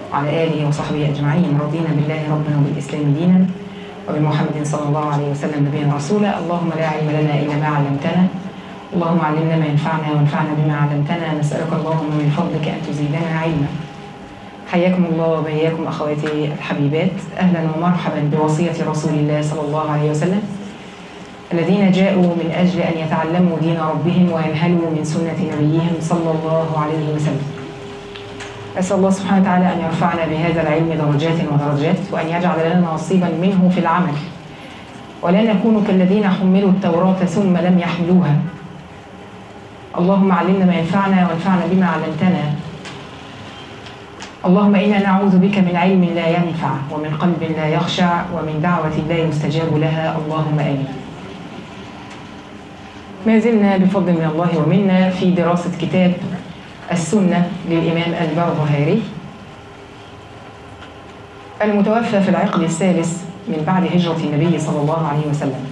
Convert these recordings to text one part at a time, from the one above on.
وعلى آله وصحبه أجمعين رضينا بالله ربنا وبالإسلام دينا وبمحمد صلى الله عليه وسلم نبيا رسولا اللهم لا علم لنا إلا ما علمتنا اللهم علمنا ما ينفعنا وانفعنا بما علمتنا نسألك اللهم من فضلك أن تزيدنا علما حياكم الله وبياكم أخواتي الحبيبات أهلا ومرحبا بوصية رسول الله صلى الله عليه وسلم الذين جاءوا من أجل أن يتعلموا دين ربهم وينهلوا من سنة نبيهم صلى الله عليه وسلم أسأل الله سبحانه وتعالى أن يرفعنا بهذا العلم درجات ودرجات وأن يجعل لنا نصيبا منه في العمل ولا نكون كالذين حملوا التوراة ثم لم يحملوها اللهم علمنا ما ينفعنا وانفعنا بما علمتنا اللهم إنا نعوذ بك من علم لا ينفع ومن قلب لا يخشع ومن دعوة لا يستجاب لها اللهم آمين ما زلنا بفضل من الله ومنا في دراسة كتاب السنة للإمام البربهاري المتوفى في العقد الثالث من بعد هجرة النبي صلى الله عليه وسلم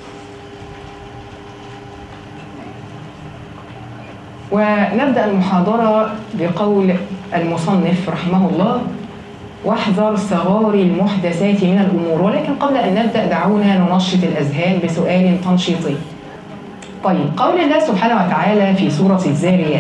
ونبدأ المحاضرة بقول المصنف رحمه الله واحذر صغار المحدثات من الأمور ولكن قبل أن نبدأ دعونا ننشط الأذهان بسؤال تنشيطي طيب قول الله سبحانه وتعالى في سورة الزاريات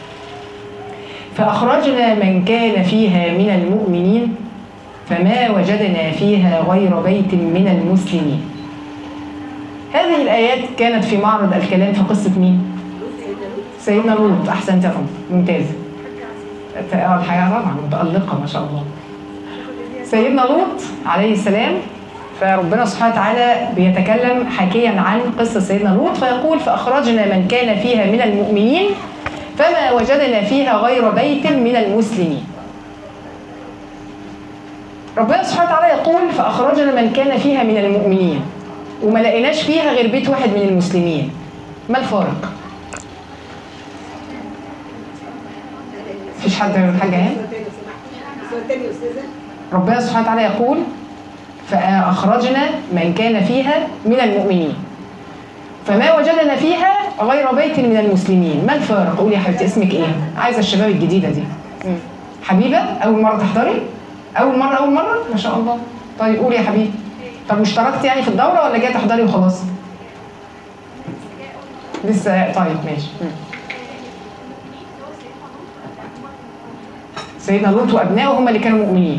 فأخرجنا من كان فيها من المؤمنين فما وجدنا فيها غير بيت من المسلمين هذه الآيات كانت في معرض الكلام في قصة مين؟ سيدنا لوط أحسنت يا أم ممتاز اه الحياة طبعا متألقة ما شاء الله سيدنا لوط عليه السلام فربنا سبحانه وتعالى بيتكلم حكيا عن قصة سيدنا لوط فيقول فأخرجنا من كان فيها من المؤمنين فما وجدنا فيها غير بيت من المسلمين ربنا سبحانه وتعالى يقول فأخرجنا من كان فيها من المؤمنين وما لقيناش فيها غير بيت واحد من المسلمين ما الفارق؟ مفيش حد يعمل حاجة هنا؟ ربنا سبحانه وتعالى يقول فأخرجنا من كان فيها من المؤمنين فما وجدنا فيها غير بيت من المسلمين ما الفارق قولي يا حبيبتي اسمك ايه عايزه الشباب الجديده دي حبيبه اول مره تحضري اول مره اول مره ما شاء الله طيب قولي يا حبيبي طب واشتركتي يعني في الدوره ولا جايه تحضري وخلاص لسه طيب ماشي سيدنا لوط وابنائه هم اللي كانوا مؤمنين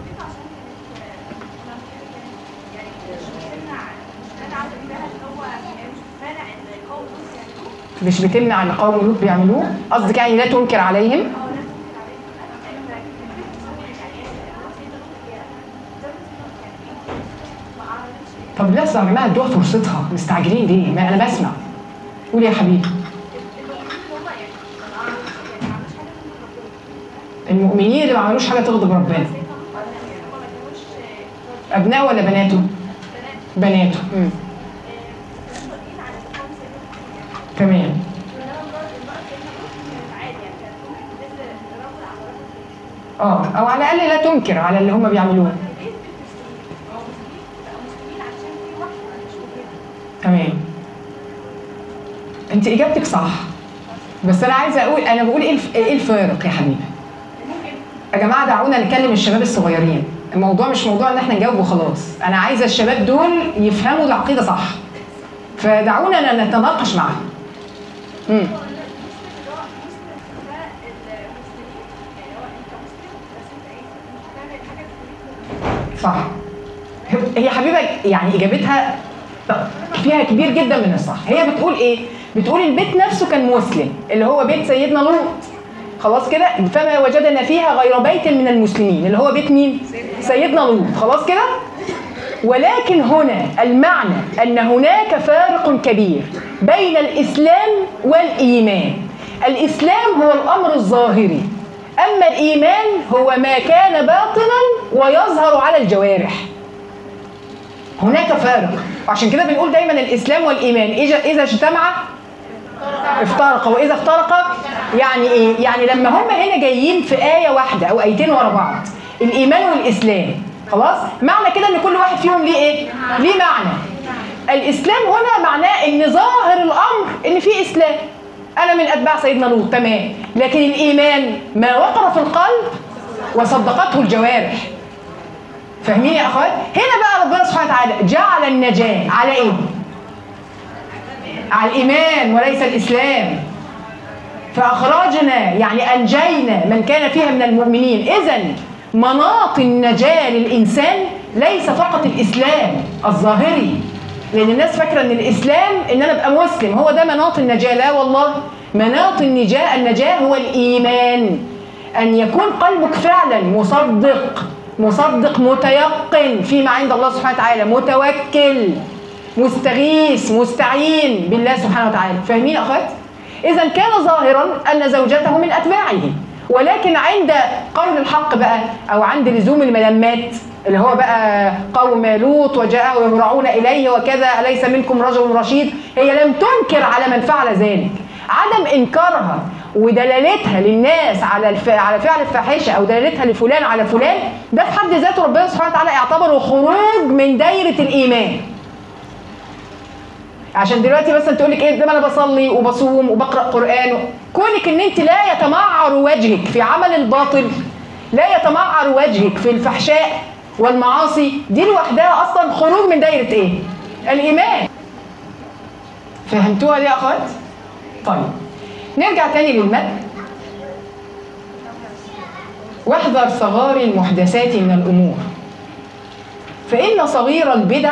مش بتمنع اللي قوم لوط بيعملوه قصدك يعني لا تنكر عليهم طب لسه يا جماعه ادوها فرصتها مستعجلين ليه؟ ما انا بسمع قولي يا حبيبي المؤمنين اللي ما عملوش حاجه تغضب ربنا ابنائه ولا بناته؟ بناته مم. تمام اه او على الاقل لا تنكر على اللي هم بيعملوه تمام انت اجابتك صح بس انا عايزه اقول انا بقول ايه الف- ايه الفارق يا حبيبي يا جماعه دعونا نكلم الشباب الصغيرين الموضوع مش موضوع ان احنا نجاوب وخلاص انا عايزه الشباب دول يفهموا العقيده صح فدعونا نتناقش معاهم امم صح هي حبيبه يعني اجابتها فيها كبير جدا من الصح هي بتقول ايه بتقول البيت نفسه كان مسلم اللي هو بيت سيدنا لوط خلاص كده فما وجدنا فيها غير بيت من المسلمين اللي هو بيت مين سيدنا لوط خلاص كده ولكن هنا المعنى ان هناك فارق كبير بين الاسلام والايمان الاسلام هو الامر الظاهري اما الايمان هو ما كان باطنا ويظهر على الجوارح هناك فارق وعشان كده بنقول دايما الاسلام والايمان اذا اذا اجتمع افترق واذا افترق يعني ايه يعني لما هم هنا جايين في ايه واحده او ايتين ورا بعض الايمان والاسلام خلاص معنى كده ان كل واحد فيهم ليه ايه ليه معنى الاسلام هنا معناه ان ظاهر الامر ان في اسلام انا من اتباع سيدنا لوط تمام لكن الايمان ما وقر في القلب وصدقته الجوارح فاهمين يا اخوات هنا بقى ربنا سبحانه وتعالى جعل النجاه على ايه على الايمان وليس الاسلام فاخرجنا يعني انجينا من كان فيها من المؤمنين اذا مناط النجاه للانسان ليس فقط الاسلام الظاهري لان الناس فاكره ان الاسلام ان انا ابقى مسلم هو ده مناط النجاه لا والله مناط النجاه النجاه هو الايمان ان يكون قلبك فعلا مصدق مصدق متيقن فيما عند الله سبحانه وتعالى متوكل مستغيث مستعين بالله سبحانه وتعالى فاهمين يا اخوات اذا كان ظاهرا ان زوجته من اتباعه ولكن عند قول الحق بقى او عند لزوم الملمات اللي هو بقى قوم لوط وجاءه يهرعون اليه وكذا اليس منكم رجل رشيد هي لم تنكر على من فعل ذلك عدم انكارها ودلالتها للناس على الف... على فعل الفاحشه او دلالتها لفلان على فلان ده في حد ذاته ربنا سبحانه وتعالى يعتبره خروج من دايره الايمان عشان دلوقتي مثلا تقول لك ايه ده انا بصلي وبصوم وبقرا قران كونك ان انت لا يتمعر وجهك في عمل الباطل لا يتمعر وجهك في الفحشاء والمعاصي دي لوحدها اصلا خروج من دايره ايه؟ الايمان فهمتوها دي يا اخوات؟ طيب نرجع تاني للمتن واحذر صغار المحدثات من الامور فان صغير البدع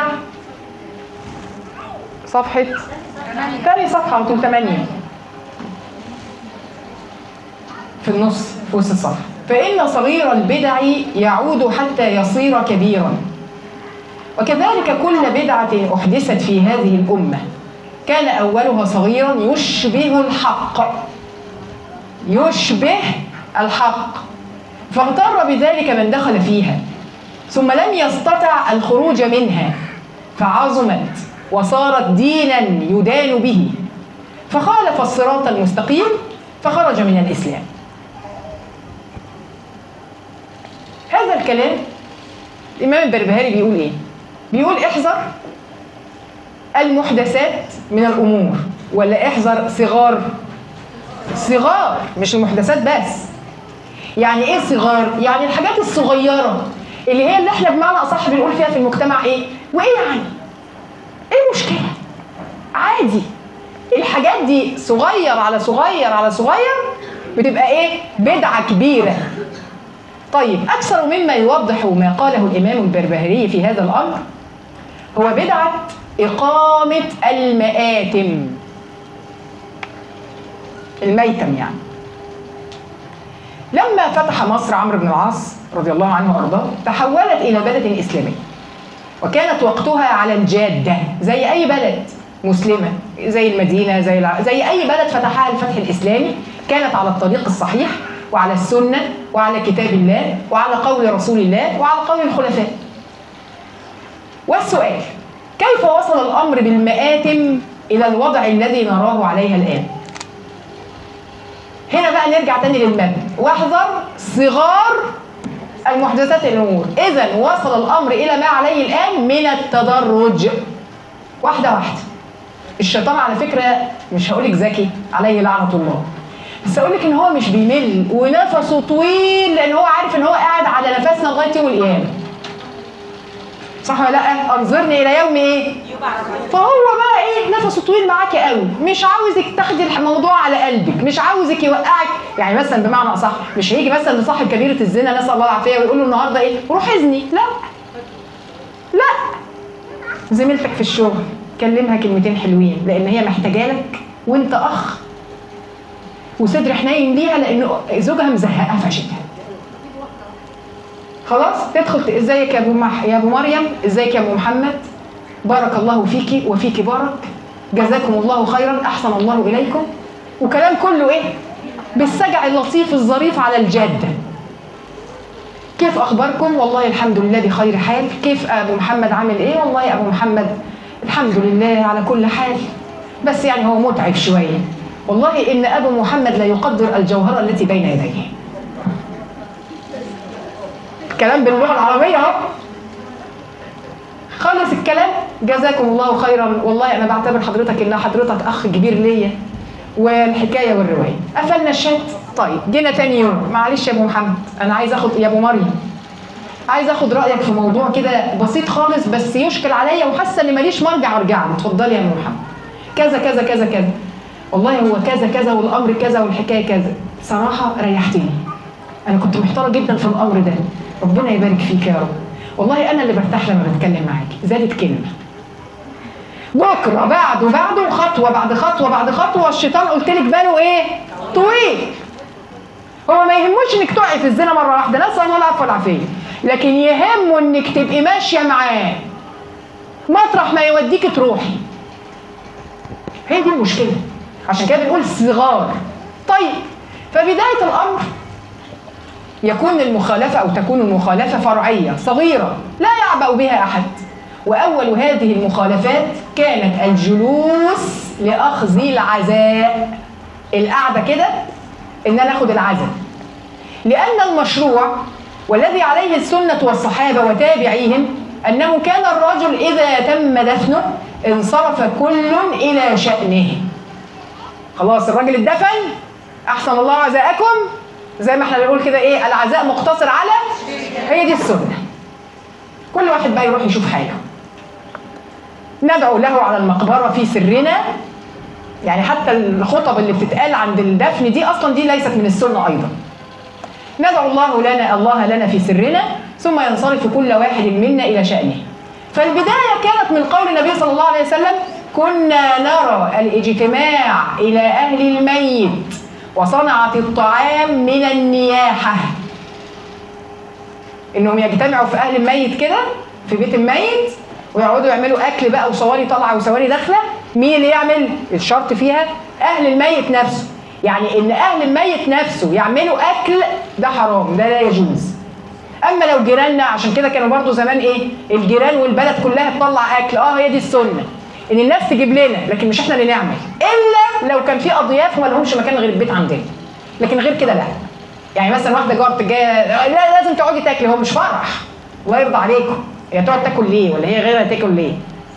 صفحة تاني صفحة على طول 8 في النص في وسط الصفحة فإن صغير البدع يعود حتى يصير كبيرا وكذلك كل بدعة أحدثت في هذه الأمة كان أولها صغيرا يشبه الحق يشبه الحق فاغتر بذلك من دخل فيها ثم لم يستطع الخروج منها فعظمت وصارت دينا يدان به فخالف الصراط المستقيم فخرج من الاسلام هذا الكلام الامام البربهاري بيقول ايه بيقول احذر المحدثات من الامور ولا احذر صغار صغار مش المحدثات بس يعني ايه صغار يعني الحاجات الصغيره اللي هي اللي احنا بمعنى اصح بنقول فيها في المجتمع ايه وايه يعني ايه المشكله عادي الحاجات دي صغير على صغير على صغير بتبقى ايه بدعه كبيره طيب اكثر مما يوضح ما قاله الامام البربهاري في هذا الامر هو بدعه اقامه المآتم الميتم يعني لما فتح مصر عمرو بن العاص رضي الله عنه وارضاه تحولت الى بلد اسلامي وكانت وقتها على الجاده زي اي بلد مسلمه زي المدينه زي الع... زي اي بلد فتحها الفتح الاسلامي كانت على الطريق الصحيح وعلى السنه وعلى كتاب الله وعلى قول رسول الله وعلى قول الخلفاء والسؤال كيف وصل الامر بالمآتم الى الوضع الذي نراه عليها الان هنا بقى نرجع تاني للمبنى واحذر صغار المحدثات الامور اذا وصل الامر الى ما عليه الان من التدرج واحده واحده الشيطان على فكره مش هقول لك ذكي عليه لعنه الله بس اقول لك ان هو مش بيمل ونفسه طويل لان هو عارف ان هو قاعد على نفسنا لغايه يوم القيامه صح ولا لا انظرني الى يوم ايه فهو بقى ايه نفسه طويل معاكي قوي مش عاوزك تاخدي الموضوع على قلبك مش عاوزك يوقعك يعني مثلا بمعنى اصح مش هيجي مثلا لصاحب كبيره الزنا نسال الله العافيه ويقول له النهارده ايه روح اذني لا لا زميلتك في الشغل كلمها كلمتين حلوين لان هي محتاجه لك وانت اخ وصدر حنين ليها لان زوجها مزهقها في عشتها خلاص تدخل ازيك يا ابو مح... يا ابو مريم ازيك يا ابو محمد بارك الله فيك وفيك بارك جزاكم الله خيرا احسن الله اليكم وكلام كله ايه بالسجع اللطيف الظريف على الجاده كيف اخباركم والله الحمد لله بخير حال كيف ابو محمد عامل ايه والله يا ابو محمد الحمد لله على كل حال بس يعني هو متعب شويه والله ان ابو محمد لا يقدر الجوهره التي بين يديه كلام باللغه العربيه اهو خلص الكلام جزاكم الله خيرا والله انا بعتبر حضرتك ان حضرتك اخ كبير ليا والحكايه والروايه قفلنا الشات طيب جينا تاني يوم معلش يا ابو محمد انا عايز اخد يا ابو مريم عايز اخد رايك في موضوع كده بسيط خالص بس يشكل عليا وحاسه ان ماليش مرجع ارجع له اتفضلي يا ابو محمد كذا كذا كذا كذا والله هو كذا كذا والامر كذا والحكايه كذا صراحه ريحتني انا كنت محتاره جدا في الامر ده ربنا يبارك فيك يا رب والله انا اللي برتاح لما بتكلم معاك زادت كلمه بكره بعد وبعده خطوه بعد خطوه بعد خطوه الشيطان قلت لك باله ايه طويل هو ما يهموش انك تقعي في الزنا مره واحده نسال الله العفو والعافيه لكن يهمه انك تبقي ماشيه معاه مطرح ما يوديك تروحي هي دي المشكله عشان كده بنقول صغار طيب فبدايه الامر يكون المخالفه او تكون المخالفه فرعيه صغيره لا يعبأ بها احد واول هذه المخالفات كانت الجلوس لاخذ العزاء القعده كده ان انا اخد العزاء لان المشروع والذي عليه السنه والصحابه وتابعيهم انه كان الرجل اذا تم دفنه انصرف كل الى شانه خلاص الراجل اتدفن احسن الله عزاءكم زي ما احنا بنقول كده ايه العزاء مقتصر على هي دي السنه كل واحد بقى يروح يشوف حاله ندعو له على المقبره في سرنا يعني حتى الخطب اللي بتتقال عند الدفن دي اصلا دي ليست من السنه ايضا ندعو الله لنا الله لنا في سرنا ثم ينصرف كل واحد منا الى شانه فالبدايه كانت من قول النبي صلى الله عليه وسلم كنا نرى الاجتماع الى اهل الميت وصنعه الطعام من النياحه انهم يجتمعوا في اهل الميت كده في بيت الميت ويقعدوا يعملوا اكل بقى وصواري طالعه وصواري داخله مين اللي يعمل الشرط فيها اهل الميت نفسه يعني ان اهل الميت نفسه يعملوا اكل ده حرام ده لا يجوز اما لو جيراننا عشان كده كانوا برضو زمان ايه الجيران والبلد كلها تطلع اكل اه هي دي السنه ان الناس تجيب لنا لكن مش احنا اللي نعمل الا لو كان في اضياف وما لهمش مكان غير البيت عندنا لكن غير كده لا يعني مثلا واحده جارتك جايه لا لازم تقعدي تاكلي هو مش فرح الله يرضى عليكم هي تقعد تاكل ليه ولا هي غيرها تاكل ليه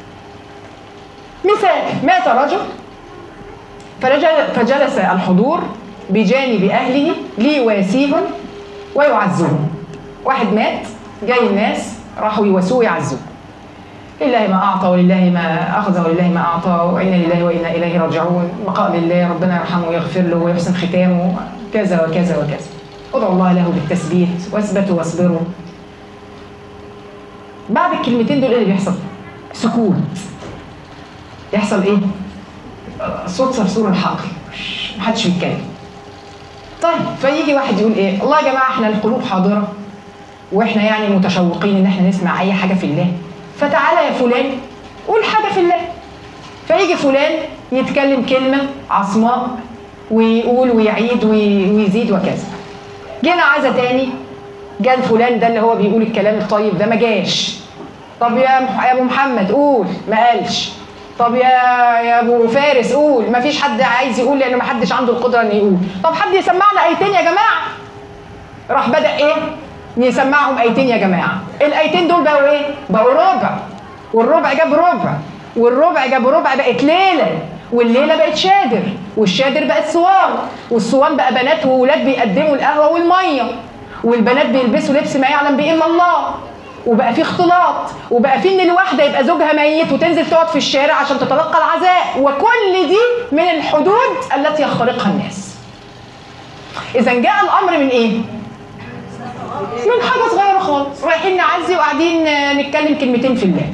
مثال مات رجل فرجل فجلس الحضور بجانب اهله ليواسيهم ويعزوهم واحد مات جاي الناس راحوا يواسوه ويعزوه لله ما اعطى ولله ما اخذ ولله ما اعطى وانا لله وانا اليه راجعون بقاء لله ربنا يرحمه ويغفر له ويحسن ختامه كذا وكذا وكذا ادعوا الله له بالتثبيت واثبتوا واصبروا بعد الكلمتين دول ايه اللي بيحصل؟ سكوت يحصل ايه؟ صوت صرصور الحقل محدش بيتكلم طيب فيجي واحد يقول ايه؟ الله يا جماعه احنا القلوب حاضره واحنا يعني متشوقين ان احنا نسمع اي حاجه في الله فتعالى يا فلان قول حاجه في الله فيجي فلان يتكلم كلمه عصماء ويقول ويعيد ويزيد وكذا جينا عزا تاني جه فلان ده اللي هو بيقول الكلام الطيب ده ما جاش طب يا يا ابو محمد قول ما قالش طب يا يا ابو فارس قول ما فيش حد عايز يقول لان ما حدش عنده القدره ان يقول طب حد يسمعنا ايتين يا جماعه راح بدا ايه يسمعهم ايتين يا جماعه الايتين دول بقوا ايه بقوا ربع والربع جاب ربع والربع جاب ربع بقت ليله والليله بقت شادر والشادر بقت صوان والصوان بقى بنات وولاد بيقدموا القهوه والميه والبنات بيلبسوا لبس ما يعلم به الا الله وبقى في اختلاط وبقى في ان الواحده يبقى زوجها ميت وتنزل تقعد في الشارع عشان تتلقى العزاء وكل دي من الحدود التي يخترقها الناس اذا جاء الامر من ايه من حاجه صغيره خالص رايحين نعزي وقاعدين نتكلم كلمتين في الله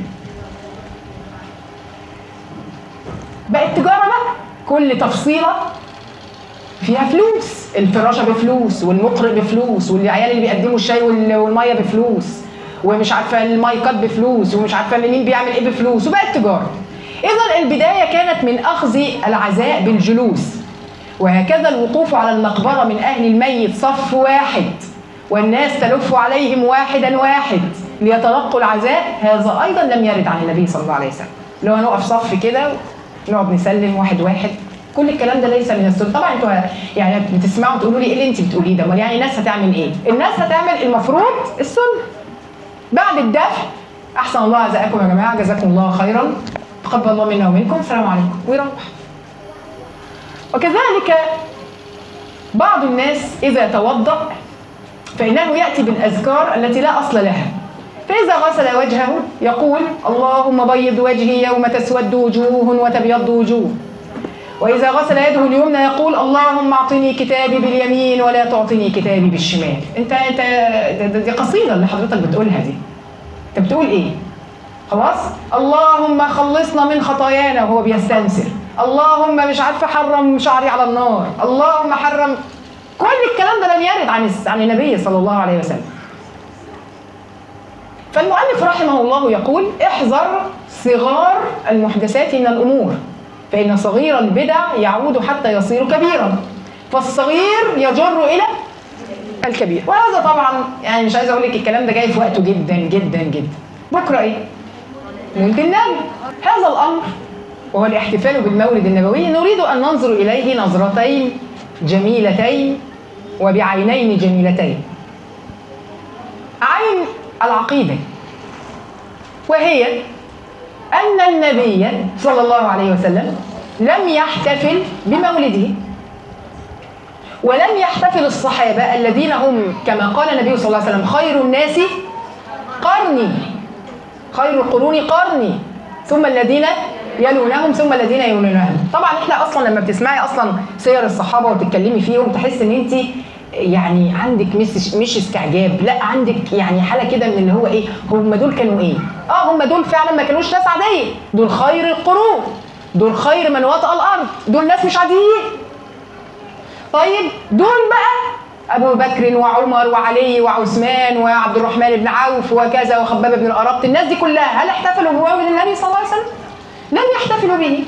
بقت تجاره بقى كل تفصيله فيها فلوس الفراشه بفلوس والمقرئ بفلوس والعيال اللي بيقدموا الشاي والميه بفلوس ومش عارفه المايكات بفلوس ومش عارفه مين بيعمل ايه بفلوس وبقت تجاره اذا البدايه كانت من اخذ العزاء بالجلوس وهكذا الوقوف على المقبره من اهل الميت صف واحد والناس تلف عليهم واحدا واحد ليتلقوا العزاء هذا ايضا لم يرد عن النبي صلى الله عليه وسلم لو نقف صف كده نقعد نسلم واحد واحد كل الكلام ده ليس من السنه طبعا انتوا يعني بتسمعوا تقولوا لي ايه اللي انت بتقوليه ده امال يعني الناس هتعمل ايه الناس هتعمل المفروض السنه بعد الدفن احسن الله عزاءكم يا جماعه جزاكم الله خيرا تقبل الله منا ومنكم السلام عليكم ويروح وكذلك بعض الناس إذا توضأ فإنه يأتي بالأذكار التي لا أصل لها فإذا غسل وجهه يقول اللهم بيض وجهي يوم تسود وجوه وتبيض وجوه وإذا غسل يده اليمنى يقول اللهم أعطني كتابي باليمين ولا تعطني كتابي بالشمال أنت أنت دي قصيدة اللي حضرتك بتقولها دي أنت بتقول إيه؟ خلاص؟ اللهم خلصنا من خطايانا وهو بيستنسر اللهم مش عارفة حرم شعري على النار اللهم حرم كل الكلام ده لم يرد عن عن النبي صلى الله عليه وسلم فالمؤلف رحمه الله يقول احذر صغار المحدثات من الامور فان صغير البدع يعود حتى يصير كبيرا فالصغير يجر الى الكبير وهذا طبعا يعني مش عايز اقول لك الكلام ده جاي في وقته جدا جدا جدا بكره ايه مولد النبي هذا الامر وهو الاحتفال بالمولد النبوي نريد ان ننظر اليه نظرتين جميلتين وبعينين جميلتين عين العقيدة وهي أن النبي صلى الله عليه وسلم لم يحتفل بمولده ولم يحتفل الصحابة الذين هم كما قال النبي صلى الله عليه وسلم خير الناس قرني خير القرون قرني ثم الذين يلونهم ثم الذين يلونهم طبعا احنا اصلا لما بتسمعي اصلا سير الصحابه وتتكلمي فيهم تحس ان انت يعني عندك مش مش استعجاب لا عندك يعني حاله كده من اللي هو ايه هم دول كانوا ايه اه هم دول فعلا ما كانوش ناس عاديه دول خير القرون دول خير من وطأ الارض دول ناس مش عاديين طيب دول بقى ابو بكر وعمر وعلي وعثمان وعبد الرحمن بن عوف وكذا وخباب بن الارابط الناس دي كلها هل احتفلوا بمولد النبي صلى الله عليه وسلم لم يحتفلوا به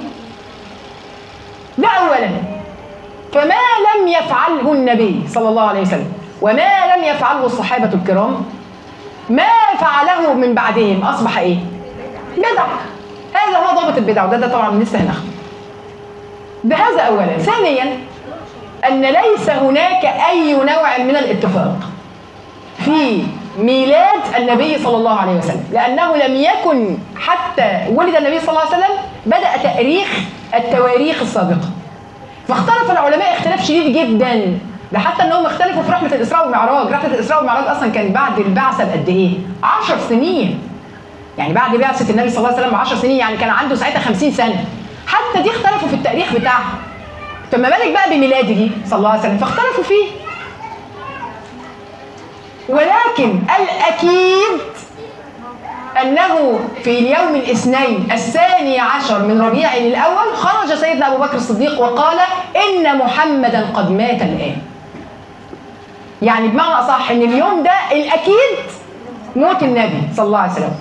ده اولا فما لم يفعله النبي صلى الله عليه وسلم وما لم يفعله الصحابة الكرام ما فعله من بعدهم أصبح إيه؟ بدع هذا هو ضابط البدع وده ده طبعا لسه هناخده ده هذا أولا ثانيا أن ليس هناك أي نوع من الاتفاق في ميلاد النبي صلى الله عليه وسلم لأنه لم يكن حتى ولد النبي صلى الله عليه وسلم بدأ تأريخ التواريخ السابقة فاختلف العلماء اختلاف شديد جدا ده حتى انهم اختلفوا في رحله الاسراء والمعراج، رحله الاسراء والمعراج اصلا كان بعد البعثه بقد ايه؟ 10 سنين. يعني بعد بعثه النبي صلى الله عليه وسلم ب 10 سنين يعني كان عنده ساعتها 50 سنه. حتى دي اختلفوا في التاريخ بتاعها. فما بالك بقى بميلاده صلى الله عليه وسلم فاختلفوا فيه. ولكن الاكيد أنه في اليوم الاثنين الثاني عشر من ربيع الأول خرج سيدنا أبو بكر الصديق وقال إن محمدا قد مات الآن يعني بمعنى أصح إن اليوم ده الأكيد موت النبي صلى الله عليه وسلم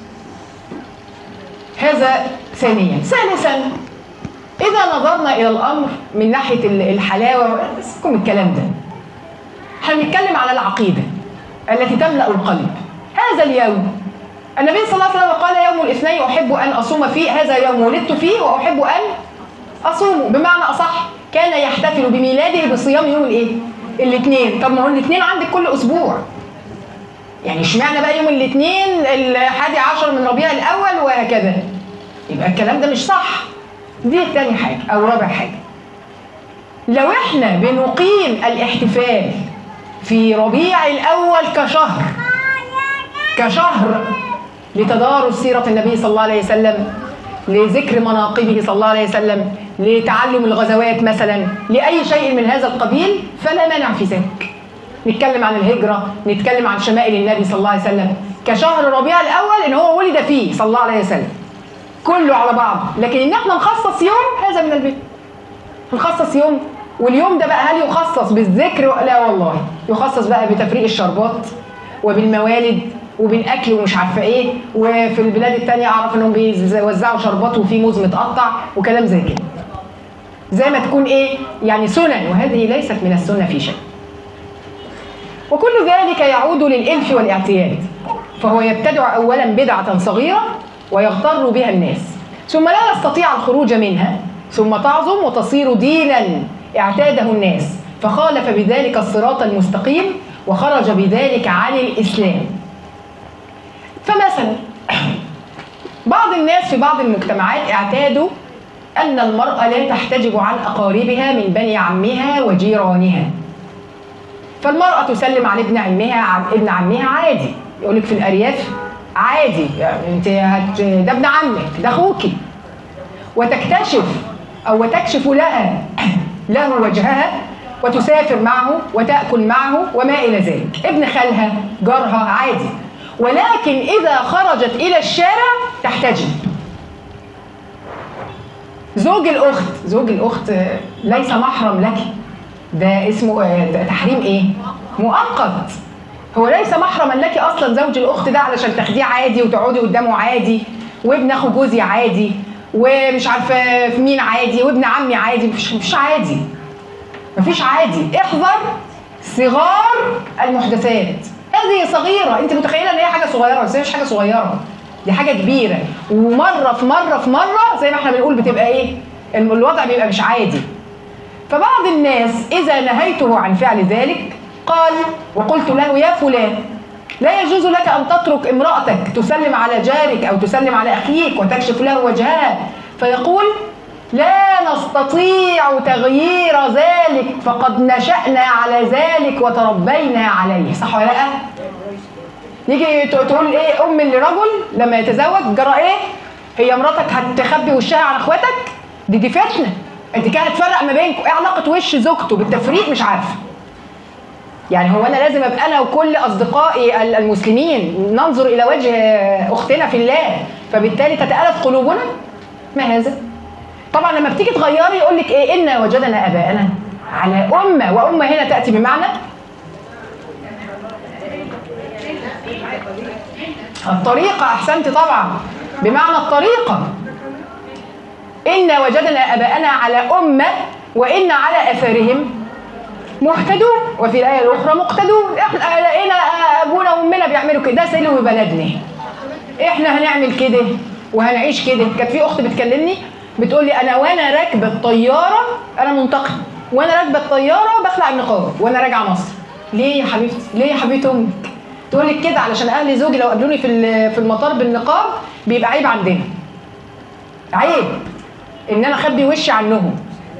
هذا ثانيا ثالثا إذا نظرنا إلى الأمر من ناحية الحلاوة سيبكم الكلام ده احنا بنتكلم على العقيدة التي تملأ القلب هذا اليوم النبي صلى الله عليه وسلم قال يوم الاثنين احب ان اصوم فيه هذا يوم ولدت فيه واحب ان اصوم بمعنى اصح كان يحتفل بميلاده بصيام يوم الايه؟ الاثنين طب ما هو الاثنين عندك كل اسبوع يعني اشمعنى بقى يوم الاثنين الحادي عشر من ربيع الاول وهكذا يبقى الكلام ده مش صح دي تاني حاجه او رابع حاجه لو احنا بنقيم الاحتفال في ربيع الاول كشهر كشهر لتدارس سيرة النبي صلى الله عليه وسلم لذكر مناقبه صلى الله عليه وسلم لتعلم الغزوات مثلا لأي شيء من هذا القبيل فلا مانع في ذلك نتكلم عن الهجرة نتكلم عن شمائل النبي صلى الله عليه وسلم كشهر ربيع الأول إن هو ولد فيه صلى الله عليه وسلم كله على بعض لكن إن احنا نخصص يوم هذا من البدع نخصص يوم واليوم ده بقى هل يخصص بالذكر لا والله يخصص بقى بتفريق الشربات وبالموالد وبالاكل ومش عارفه ايه وفي البلاد التانية اعرف انهم بيوزعوا شربات وفي موز متقطع وكلام زي كده زي ما تكون ايه يعني سنن وهذه ليست من السنه في شيء وكل ذلك يعود للإلف والاعتياد فهو يبتدع أولا بدعة صغيرة ويغتر بها الناس ثم لا يستطيع الخروج منها ثم تعظم وتصير دينا اعتاده الناس فخالف بذلك الصراط المستقيم وخرج بذلك عن الإسلام فمثلا بعض الناس في بعض المجتمعات اعتادوا أن المرأة لا تحتجب عن أقاربها من بني عمها وجيرانها فالمرأة تسلم على ابن عمها عن ابن عمها عادي يقول لك في الأرياف عادي يعني انت هت ده ابن عمك ده اخوكي وتكتشف او تكشف لها له وجهها وتسافر معه وتأكل معه وما إلى ذلك ابن خالها جارها عادي ولكن إذا خرجت إلى الشارع تحتجب زوج الأخت زوج الأخت آه، ليس محرم لك ده اسمه آه، ده تحريم إيه؟ مؤقت هو ليس محرما لك أصلا زوج الأخت ده علشان تاخديه عادي وتقعدي قدامه عادي وابن أخو جوزي عادي ومش عارفة في مين عادي وابن عمي عادي مش, مش عادي مفيش عادي احذر صغار المحدثات هذه صغيرة انت متخيلة ان هي حاجة صغيرة بس هي مش حاجة صغيرة دي حاجة كبيرة ومرة في مرة في مرة زي ما احنا بنقول بتبقى ايه الوضع بيبقى مش عادي فبعض الناس إذا نهيته عن فعل ذلك قال وقلت له يا فلان لا يجوز لك أن تترك امرأتك تسلم على جارك أو تسلم على أخيك وتكشف له وجهها فيقول لا نستطيع تغيير ذلك فقد نشأنا على ذلك وتربينا عليه صح ولا لا؟ يجي ت- تقول ايه ام لرجل لما يتزوج جرى ايه؟ هي مراتك هتخبي وشها على اخواتك؟ دي دي فتنه انت كده هتفرق ما بينكم ايه علاقه وش زوجته بالتفريق مش عارفه يعني هو انا لازم ابقى انا وكل اصدقائي ال- المسلمين ننظر الى وجه اختنا في الله فبالتالي تتالف قلوبنا ما هذا طبعا لما بتيجي تغيري يقول لك ايه انا وجدنا اباءنا على امه وامه هنا تاتي بمعنى الطريقه احسنت طبعا بمعنى الطريقه إنا وجدنا آباءنا على أمة وإن على أثارهم مهتدون وفي الآية الأخرى مقتدون إحنا لقينا أبونا وأمنا بيعملوا كده ده سلو بلدنا إحنا هنعمل كده وهنعيش كده كانت في أخت بتكلمني بتقول لي أنا وأنا راكبة الطيارة أنا منتقم وأنا راكبة الطيارة بخلع النقاب وأنا راجعة مصر ليه يا حبيبتي؟ ليه يا حبيبة أمك؟ تقول لك كده علشان أهل زوجي لو قابلوني في ال- في المطار بالنقاب بيبقى عيب عندنا عيب ان انا اخبي وشي عنهم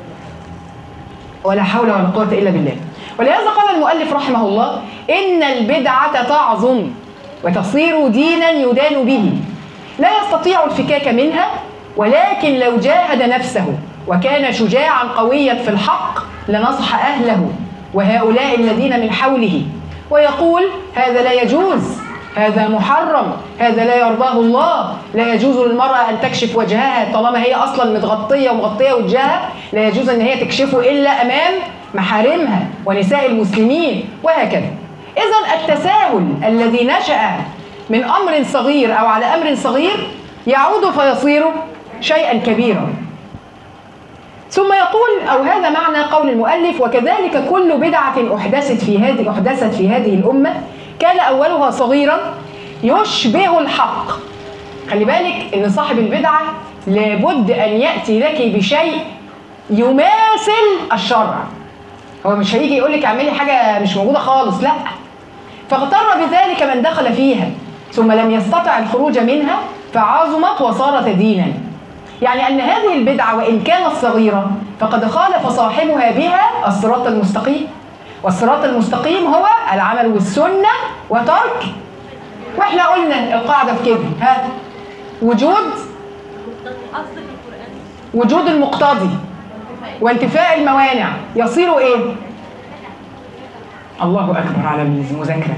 ولا حول ولا قوه الا بالله ولهذا قال المؤلف رحمه الله ان البدعه تعظم وتصير دينا يدان به لا يستطيع الفكاك منها ولكن لو جاهد نفسه وكان شجاعا قويا في الحق لنصح اهله وهؤلاء الذين من حوله ويقول هذا لا يجوز هذا محرم هذا لا يرضاه الله لا يجوز للمرأة أن تكشف وجهها طالما هي أصلا متغطية ومغطية وجهها لا يجوز أن هي تكشفه إلا أمام محارمها ونساء المسلمين وهكذا إذا التساهل الذي نشأ من أمر صغير أو على أمر صغير يعود فيصير شيئا كبيرا ثم يقول أو هذا معنى قول المؤلف وكذلك كل بدعة أحدثت في هذه أحدثت في هذه الأمة كان أولها صغيرا يشبه الحق خلي بالك إن صاحب البدعة لابد أن يأتي لك بشيء يماثل الشرع هو مش هيجي يقول لك اعملي حاجة مش موجودة خالص لا فاغتر بذلك من دخل فيها ثم لم يستطع الخروج منها فعظمت وصارت دينا يعني أن هذه البدعة وإن كانت صغيرة فقد خالف صاحبها بها الصراط المستقيم والصراط المستقيم هو العمل بالسنة وترك واحنا قلنا القاعدة في كده ها وجود وجود المقتضي وانتفاء الموانع يصير ايه؟ الله اكبر على المذاكره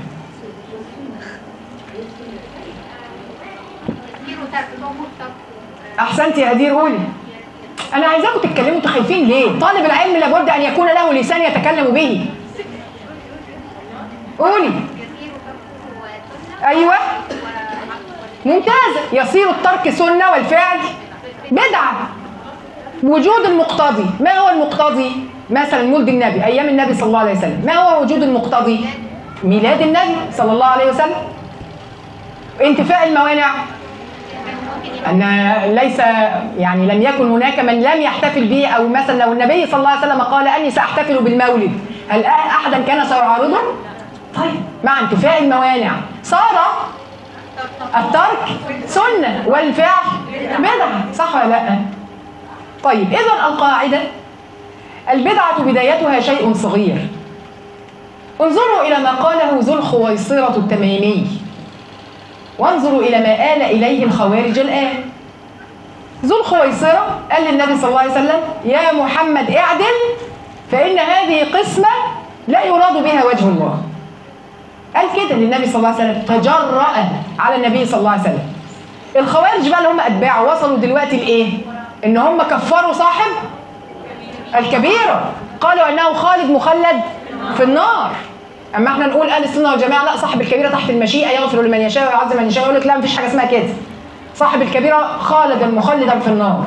احسنت يا هدير قولي انا عايزاكم تتكلموا انتوا خايفين ليه طالب العلم لابد ان يكون له لسان يتكلم به قولي ايوه ممتازه يصير الترك سنه والفعل بدعه وجود المقتضي ما هو المقتضي مثلا مولد النبي ايام النبي صلى الله عليه وسلم ما هو وجود المقتضي ميلاد النبي صلى الله عليه وسلم انتفاء الموانع ان ليس يعني لم يكن هناك من لم يحتفل به او مثلا لو النبي صلى الله عليه وسلم قال اني ساحتفل بالمولد هل احدا كان سيعارضه طيب مع انتفاء الموانع صار الترك سنه والفعل بدعه صح ولا لا طيب اذا القاعده البدعه بدايتها شيء صغير انظروا الى ما قاله ذو الخويصره التميمي وانظروا الى ما آل اليه الخوارج الان ذو الخويصره قال للنبي صلى الله عليه وسلم يا محمد اعدل فان هذه قسمه لا يراد بها وجه الله قال كده للنبي صلى الله عليه وسلم تجرأ على النبي صلى الله عليه وسلم الخوارج بقى اللي هم اتباعه وصلوا دلوقتي لايه ان هم كفروا صاحب الكبيره قالوا انه خالد مخلد في النار اما احنا نقول اهل السنه والجماعه لا صاحب الكبيره تحت المشيئه يغفر لمن يشاء ويعذب من يشاء يقول لك لا مفيش حاجه اسمها كده صاحب الكبيره خالدا مخلدا في النار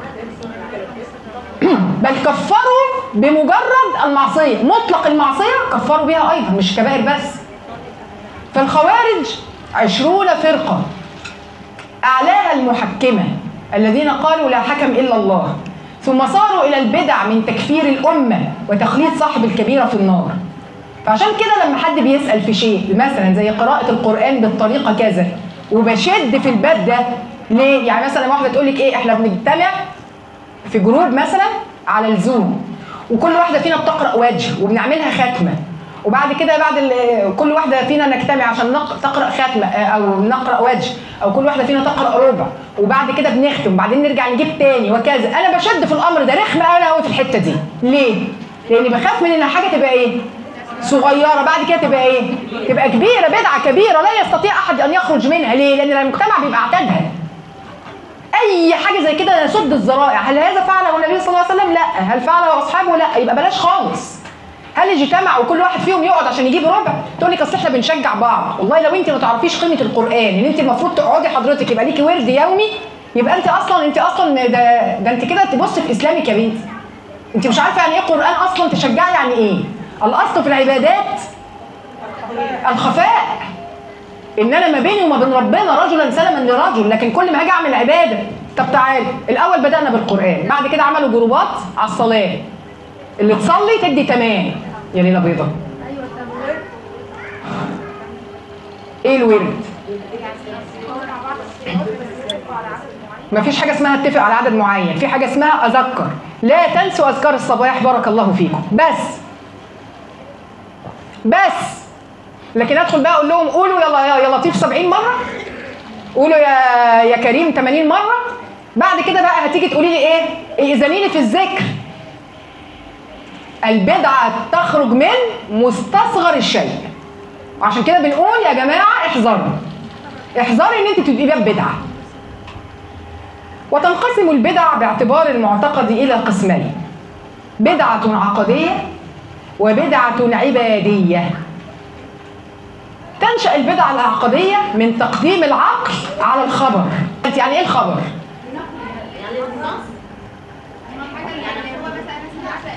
بل كفروا بمجرد المعصيه مطلق المعصيه كفروا بها ايضا مش كبائر بس فالخوارج عشرون فرقه اعلاها المحكمه الذين قالوا لا حكم الا الله ثم صاروا الى البدع من تكفير الامه وتخليد صاحب الكبيره في النار فعشان كده لما حد بيسال في شيء مثلا زي قراءه القران بالطريقه كذا وبشد في الباب ده ليه يعني مثلا واحده تقول لك ايه احنا بنجتمع في جروب مثلا على الزوم وكل واحده فينا بتقرا وجه وبنعملها ختمه وبعد كده بعد ال- كل واحده فينا نجتمع عشان نق- تقرا ختمه آه، او نقرا وجه او كل واحده فينا تقرا ربع وبعد كده بنختم وبعدين نرجع نجيب تاني وكذا انا بشد في الامر ده رخم قوي قوي في الحته دي ليه لاني بخاف من ان حاجه تبقى ايه صغيره بعد كده تبقى ايه تبقى كبيره بدعه كبيره لا يستطيع احد ان يخرج منها ليه لان المجتمع بيبقى اعتادها اي حاجه زي كده يسد الذرائع هل هذا فعله النبي صلى الله عليه وسلم لا هل فعله اصحابه لا يبقى بلاش خالص هل اجتمع وكل واحد فيهم يقعد عشان يجيب ربع تقول لك اصل احنا بنشجع بعض والله لو انت ما تعرفيش قيمه القران ان انت المفروض تقعدي حضرتك يبقى ليكي ورد يومي يبقى انت اصلا انت اصلا ده ده انت كده تبص في اسلامك يا بنتي انت مش عارفه يعني ايه قران اصلا تشجعي يعني ايه الاصل في العبادات الخفاء ان انا ما بيني وما بين ربنا رجلا سلما لرجل لكن كل ما هاجي اعمل عباده طب تعالى الاول بدانا بالقران بعد كده عملوا جروبات على الصلاه اللي تصلي تدي تمام يا ليله بيضه ايه الورد مفيش حاجه اسمها اتفق على عدد معين في حاجه اسمها اذكر لا تنسوا اذكار الصباح بارك الله فيكم بس بس لكن ادخل بقى اقول لهم قولوا يلا يا يا لطيف 70 مره قولوا يا يا كريم 80 مره بعد كده بقى هتيجي تقولي لي ايه ائذنيني في الذكر البدعه تخرج من مستصغر الشيء وعشان كده بنقول يا جماعه احذروا احذري ان انت تبقي باب بدعه وتنقسم البدع باعتبار المعتقد الى قسمين بدعه عقديه وبدعه عباديه تنشا البدعه العقديه من تقديم العقل على الخبر انت يعني ايه الخبر يعني النص يعني حاجه يعني هو مثلا مثلا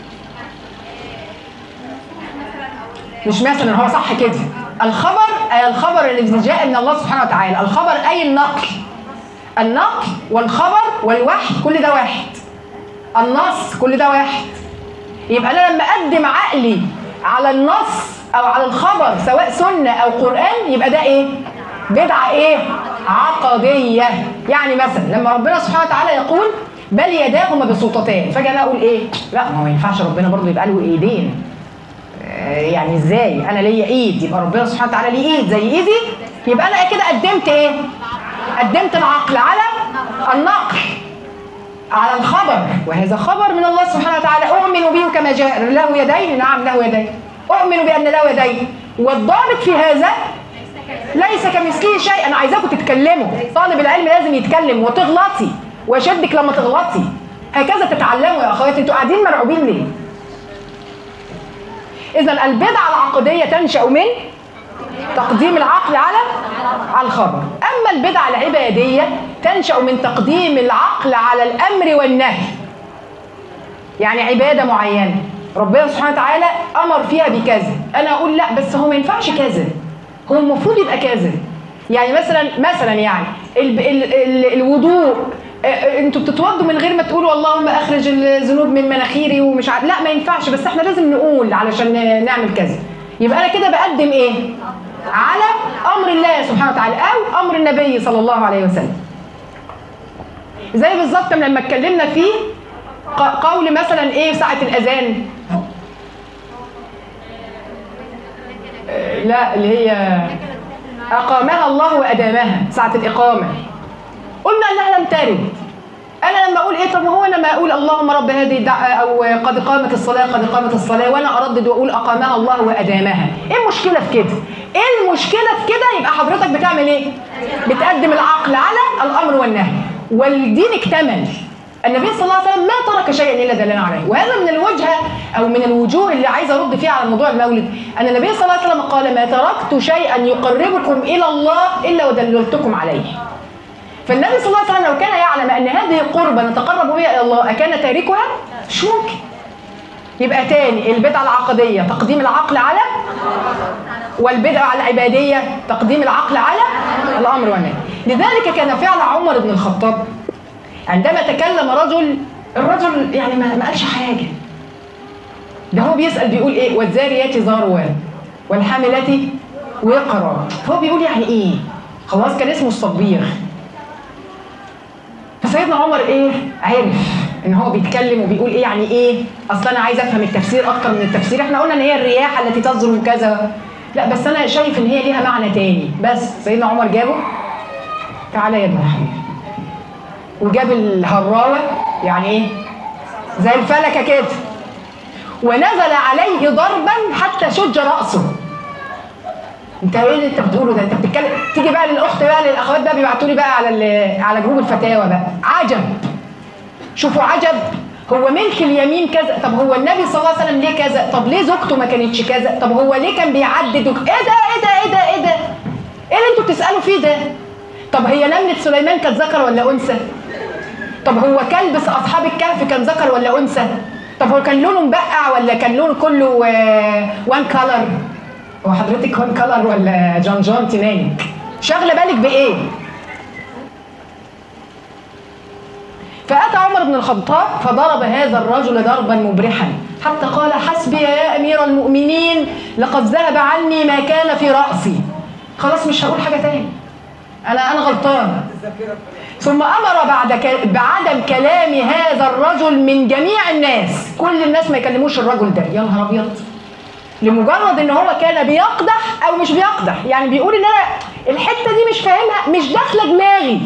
مثلا او مش مثلا هو صح كده الخبر أي الخبر الذي جاء من الله سبحانه وتعالى الخبر اي النقل النقل والخبر والوحي كل ده واحد النص كل ده واحد يبقى انا لما اقدم عقلي على النص او على الخبر سواء سنه او قران يبقى ده ايه بدعه ايه عقديه يعني مثلا لما ربنا سبحانه وتعالى يقول بل يداه مبسوطتان فجاه انا اقول ايه لا ما هو ما ينفعش ربنا برضه يبقى له ايدين آه، يعني ازاي انا ليا ايد يبقى ربنا سبحانه وتعالى ليه ايد زي ايدي يبقى انا كده قدمت ايه قدمت العقل على النقل على الخبر وهذا خبر من الله سبحانه وتعالى اؤمن به كما جاء له يدين نعم له يدين اؤمن بان له يدين والضابط في هذا ليس كمثله شيء انا عايزاكم تتكلموا طالب العلم لازم يتكلم وتغلطي واشدك لما تغلطي هكذا تتعلموا يا اخواتي انتوا قاعدين مرعوبين ليه اذا البدعه العقديه تنشا من تقديم العقل على على الخبر اما البدعه العباديه تنشا من تقديم العقل على الامر والنهي يعني عباده معينه ربنا سبحانه وتعالى امر فيها بكذا انا اقول لا بس هو ما ينفعش كذا هو المفروض يبقى كذا يعني مثلا مثلا يعني ال ال ال الوضوء آه، آه، انتوا بتتوضوا من غير ما تقولوا اللهم اخرج الذنوب من مناخيري ومش عارف لا ما ينفعش بس احنا لازم نقول علشان نعمل كذا يبقى انا كده بقدم ايه على امر الله سبحانه وتعالى او امر النبي صلى الله عليه وسلم زي بالظبط لما اتكلمنا فيه ق- قول مثلا ايه ساعه الاذان آه، لا اللي هي اقامها الله وادامها ساعه الاقامه قلنا انها لم ترد انا لما اقول ايه طب ما هو انا ما اقول اللهم رب هذه الدعوه او قد قامت الصلاه قد قامت الصلاه وانا اردد واقول اقامها الله وادامها ايه المشكله في كده ايه المشكله في كده يبقى حضرتك بتعمل ايه بتقدم العقل على الامر والنهي والدين اكتمل النبي صلى الله عليه وسلم ما ترك شيئا الا دلنا عليه وهذا من الوجهه او من الوجوه اللي عايزه ارد فيها على موضوع المولد ان النبي صلى الله عليه وسلم قال ما تركت شيئا يقربكم الى الله الا ودللتكم عليه فالنبي صلى الله عليه وسلم لو كان يعلم ان هذه قربة نتقرب بها الى الله اكان تاركها؟ مش ممكن. يبقى تاني البدعة العقدية تقديم العقل على والبدعة العبادية تقديم العقل على الامر والنهي. لذلك كان فعل عمر بن الخطاب عندما تكلم رجل الرجل يعني ما ما قالش حاجة. ده هو بيسأل بيقول ايه؟ والذاريات ذروا والحاملات وقرا. هو بيقول يعني ايه؟ خلاص كان اسمه الصبيغ. فسيدنا عمر ايه عرف ان هو بيتكلم وبيقول ايه يعني ايه اصل انا عايز افهم التفسير اكتر من التفسير احنا قلنا ان هي الرياح التي تصدر كذا لا بس انا شايف ان هي ليها معنى تاني بس سيدنا عمر جابه تعالى يا ابن الحبيب وجاب الهراوه يعني ايه زي الفلكه كده ونزل عليه ضربا حتى شج راسه انت ايه اللي انت بتقوله ده انت بتتكلم تيجي بقى للاخت بقى للاخوات بقى بيبعتوا لي بقى على ال- على جروب الفتاوى بقى عجب شوفوا عجب هو ملك اليمين كذا طب هو النبي صلى الله عليه وسلم ليه كذا طب ليه زوجته ما كانتش كذا طب هو ليه كان بيعدد وك- ايه ده ايه ده ايه ده ايه ده ايه اللي انتوا بتسالوا فيه ده طب هي نملة سليمان كانت ذكر ولا انثى طب هو كلب اصحاب الكهف كان ذكر ولا انثى طب هو كان لونه مبقع ولا كان لونه كله وان كلر هو حضرتك وان كلر ولا جون جون تنانك شاغله بالك بايه فأتى عمر بن الخطاب فضرب هذا الرجل ضربا مبرحا حتى قال حسبي يا أمير المؤمنين لقد ذهب عني ما كان في رأسي خلاص مش هقول حاجة تاني أنا أنا غلطان ثم أمر بعد ك... بعدم كلام هذا الرجل من جميع الناس كل الناس ما يكلموش الرجل ده يا نهار أبيض لمجرد ان هو كان بيقدح او مش بيقدح يعني بيقول ان انا الحته دي مش فاهمها مش داخله دماغي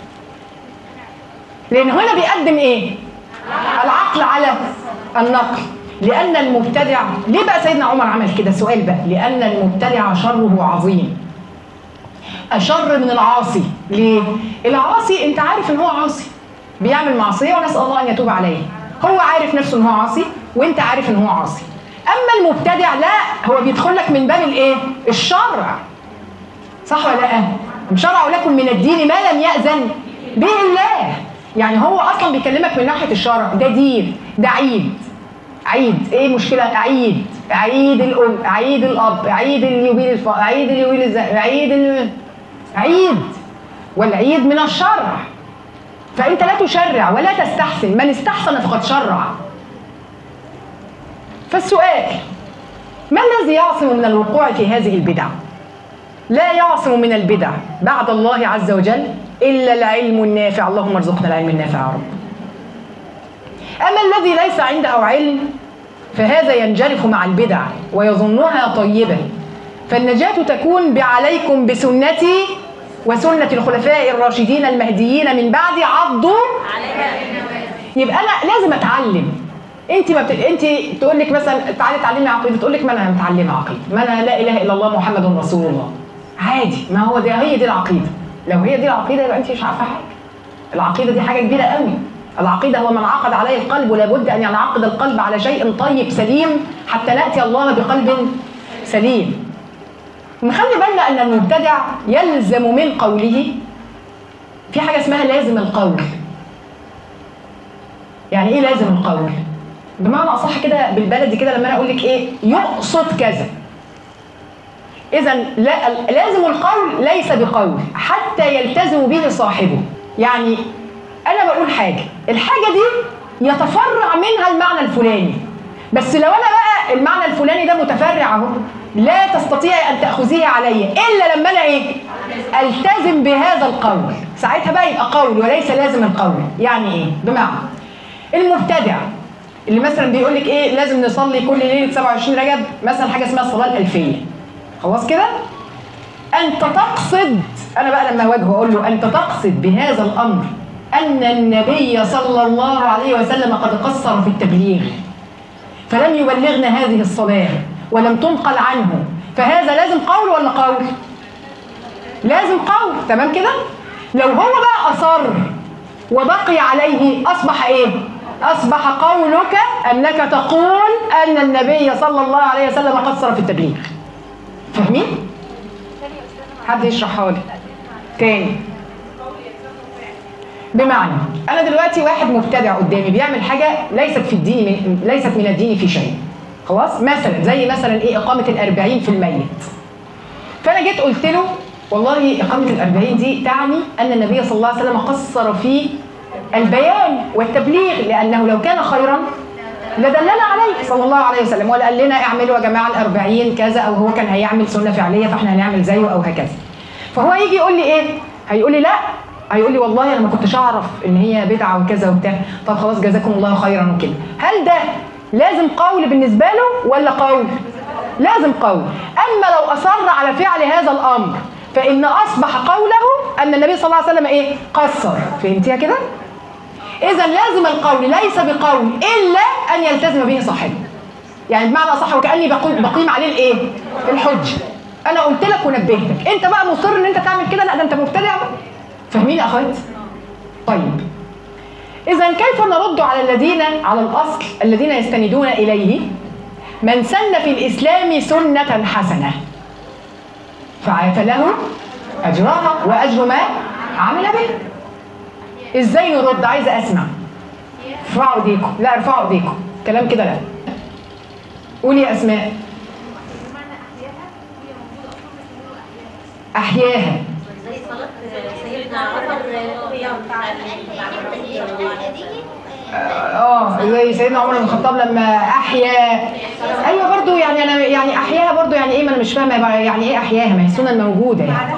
لان هنا بيقدم ايه العقل على النقل لان المبتدع ليه بقى سيدنا عمر عمل كده سؤال بقى لان المبتدع شره عظيم اشر من العاصي ليه العاصي انت عارف ان هو عاصي بيعمل معصيه ونسال الله ان يتوب عليه هو عارف نفسه ان هو عاصي وانت عارف ان هو عاصي اما المبتدع لا هو بيدخل لك من باب الايه الشرع صح ولا لا شرع لكم من الدين ما لم يأذن به الله يعني هو اصلا بيكلمك من ناحيه الشرع ده دين ده عيد عيد ايه مشكله عيد عيد الام عيد الاب عيد اليوبيل الف... عيد اليوبيل الز... عيد ال... عيد والعيد من الشرع فانت لا تشرع ولا تستحسن من استحسن فقد شرع فالسؤال ما الذي يعصم من الوقوع في هذه البدع لا يعصم من البدع بعد الله عز وجل إلا العلم النافع اللهم ارزقنا العلم النافع يا رب أما الذي ليس عنده علم فهذا ينجرف مع البدع ويظنها طيبة فالنجاة تكون بعليكم بسنتي وسنة الخلفاء الراشدين المهديين من بعد عضوا يبقى أنا لازم أتعلم انت ما بت... انت تقول لك مثلا تعالي تعلمي عقيده تقول لك ما انا متعلمه عقيده ما انا لا اله الا الله محمد رسول الله عادي ما هو ده هي دي العقيده لو هي دي العقيده يبقى انت مش عارفه حاجه العقيده دي حاجه كبيره قوي العقيده هو من عقد عليه القلب ولا بد ان ينعقد القلب على شيء طيب سليم حتى ناتي الله بقلب سليم نخلي بالنا ان المبتدع يلزم من قوله في حاجه اسمها لازم القول يعني ايه لازم القول بمعنى اصح كده بالبلدي كده لما انا اقول لك ايه يقصد كذا اذا لا لازم القول ليس بقول حتى يلتزم به صاحبه يعني انا بقول حاجه الحاجه دي يتفرع منها المعنى الفلاني بس لو انا بقى المعنى الفلاني ده متفرع اهو لا تستطيع ان تاخذيه علي الا لما انا ايه التزم بهذا القول ساعتها بقى يبقى قول وليس لازم القول يعني ايه بمعنى المبتدع اللي مثلا بيقول لك ايه لازم نصلي كل ليله 27 رجب مثلا حاجه اسمها الصلاه الالفيه خلاص كده انت تقصد انا بقى لما اواجهه اقول له انت تقصد بهذا الامر ان النبي صلى الله عليه وسلم قد قصر في التبليغ فلم يبلغنا هذه الصلاه ولم تنقل عنه فهذا لازم قول ولا قول لازم قول تمام كده لو هو بقى اصر وبقي عليه اصبح ايه اصبح قولك انك تقول ان النبي صلى الله عليه وسلم قصر في التبليغ فاهمين حد يشرحها لي تاني بمعنى انا دلوقتي واحد مبتدع قدامي بيعمل حاجه ليست في الدين من ليست من الدين في شيء خلاص مثلا زي مثلا ايه اقامه الأربعين في الميت فانا جيت قلت له والله اقامه الأربعين دي تعني ان النبي صلى الله عليه وسلم قصر في البيان والتبليغ لانه لو كان خيرا لدلنا عليه صلى الله عليه وسلم ولا قال لنا اعملوا يا جماعه الأربعين كذا او هو كان هيعمل سنه فعليه فاحنا هنعمل زيه او هكذا فهو يجي يقول لي ايه هيقول لي لا هيقول لي والله انا ما كنتش اعرف ان هي بدعه وكذا وبتاع طب خلاص جزاكم الله خيرا وكده هل ده لازم قول بالنسبه له ولا قول لازم قول اما لو اصر على فعل هذا الامر فان اصبح قوله ان النبي صلى الله عليه وسلم ايه قصر فهمتيها كده اذا لازم القول ليس بقول الا ان يلتزم به صاحبه يعني بمعنى اصح وكاني بقيم بقيم عليه الايه الحجه انا قلت لك ونبهتك انت بقى مصر ان انت تعمل كده لا ده انت مبتدع بقى فاهمين يا اخوات طيب اذا كيف نرد على الذين على الاصل الذين يستندون اليه من سن في الاسلام سنه حسنه فله اجرها واجر ما عمل به ازاي نرد عايزه اسمع ارفعوا ايديكم لا ارفعوا ايديكم كلام كده لا قولي يا اسماء احياها زي صلاة سيدنا عمر اه زي سيدنا عمر بن الخطاب لما احيا ايوه برضو يعني انا يعني احياها برضو يعني ايه ما انا مش فاهمه بقى يعني ايه احياها ما هي السنن موجوده يعني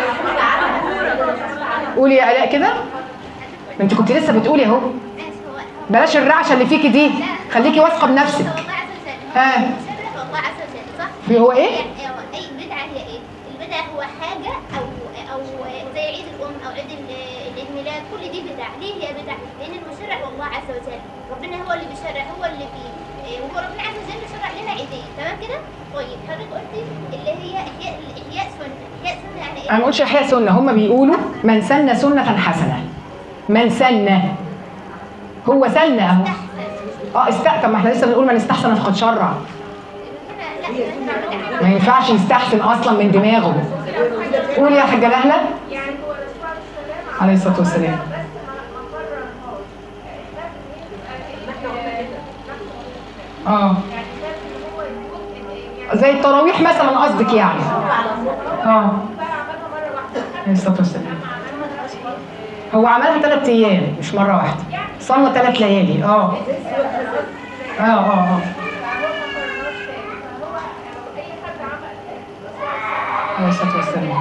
قولي يا الاء كده ما انت كنت لسه بتقولي اهو بلاش الرعشه اللي فيكي دي خليكي واثقه بنفسك ها الله عز وجل صح؟ في هو ايه اي بدعه هي ايه؟ البدعه هو حاجه او او زي عيد الام او عيد ال- العيد ميلاد كل دي بدع، ليه هي بدع؟ لان المشرع هو الله عز وجل، ربنا هو اللي بيشرع هو اللي بي إيه، وهو ربنا عز وجل شرع لنا عيدين، تمام كده؟ طيب حضرتك قلتي اللي هي احياء احياء سنه، احياء سنه يعني ايه؟ انا ما قلتش احياء سنه هم بيقولوا من سن سنه حسنه من سن هو سن اهو اه است طب ما احنا لسه بنقول من استحسن فقد شرع هنا لا هنا بدعه ما ينفعش يستحسن اصلا من دماغه قولي يا حاجه نهله عليه الصلاه والسلام اه زي التراويح مثلا قصدك يعني اه عليه الصلاه والسلام هو عملها ثلاث ايام مش مره واحده صلى ثلاث ليالي اه اه اه اه عليه الصلاه والسلام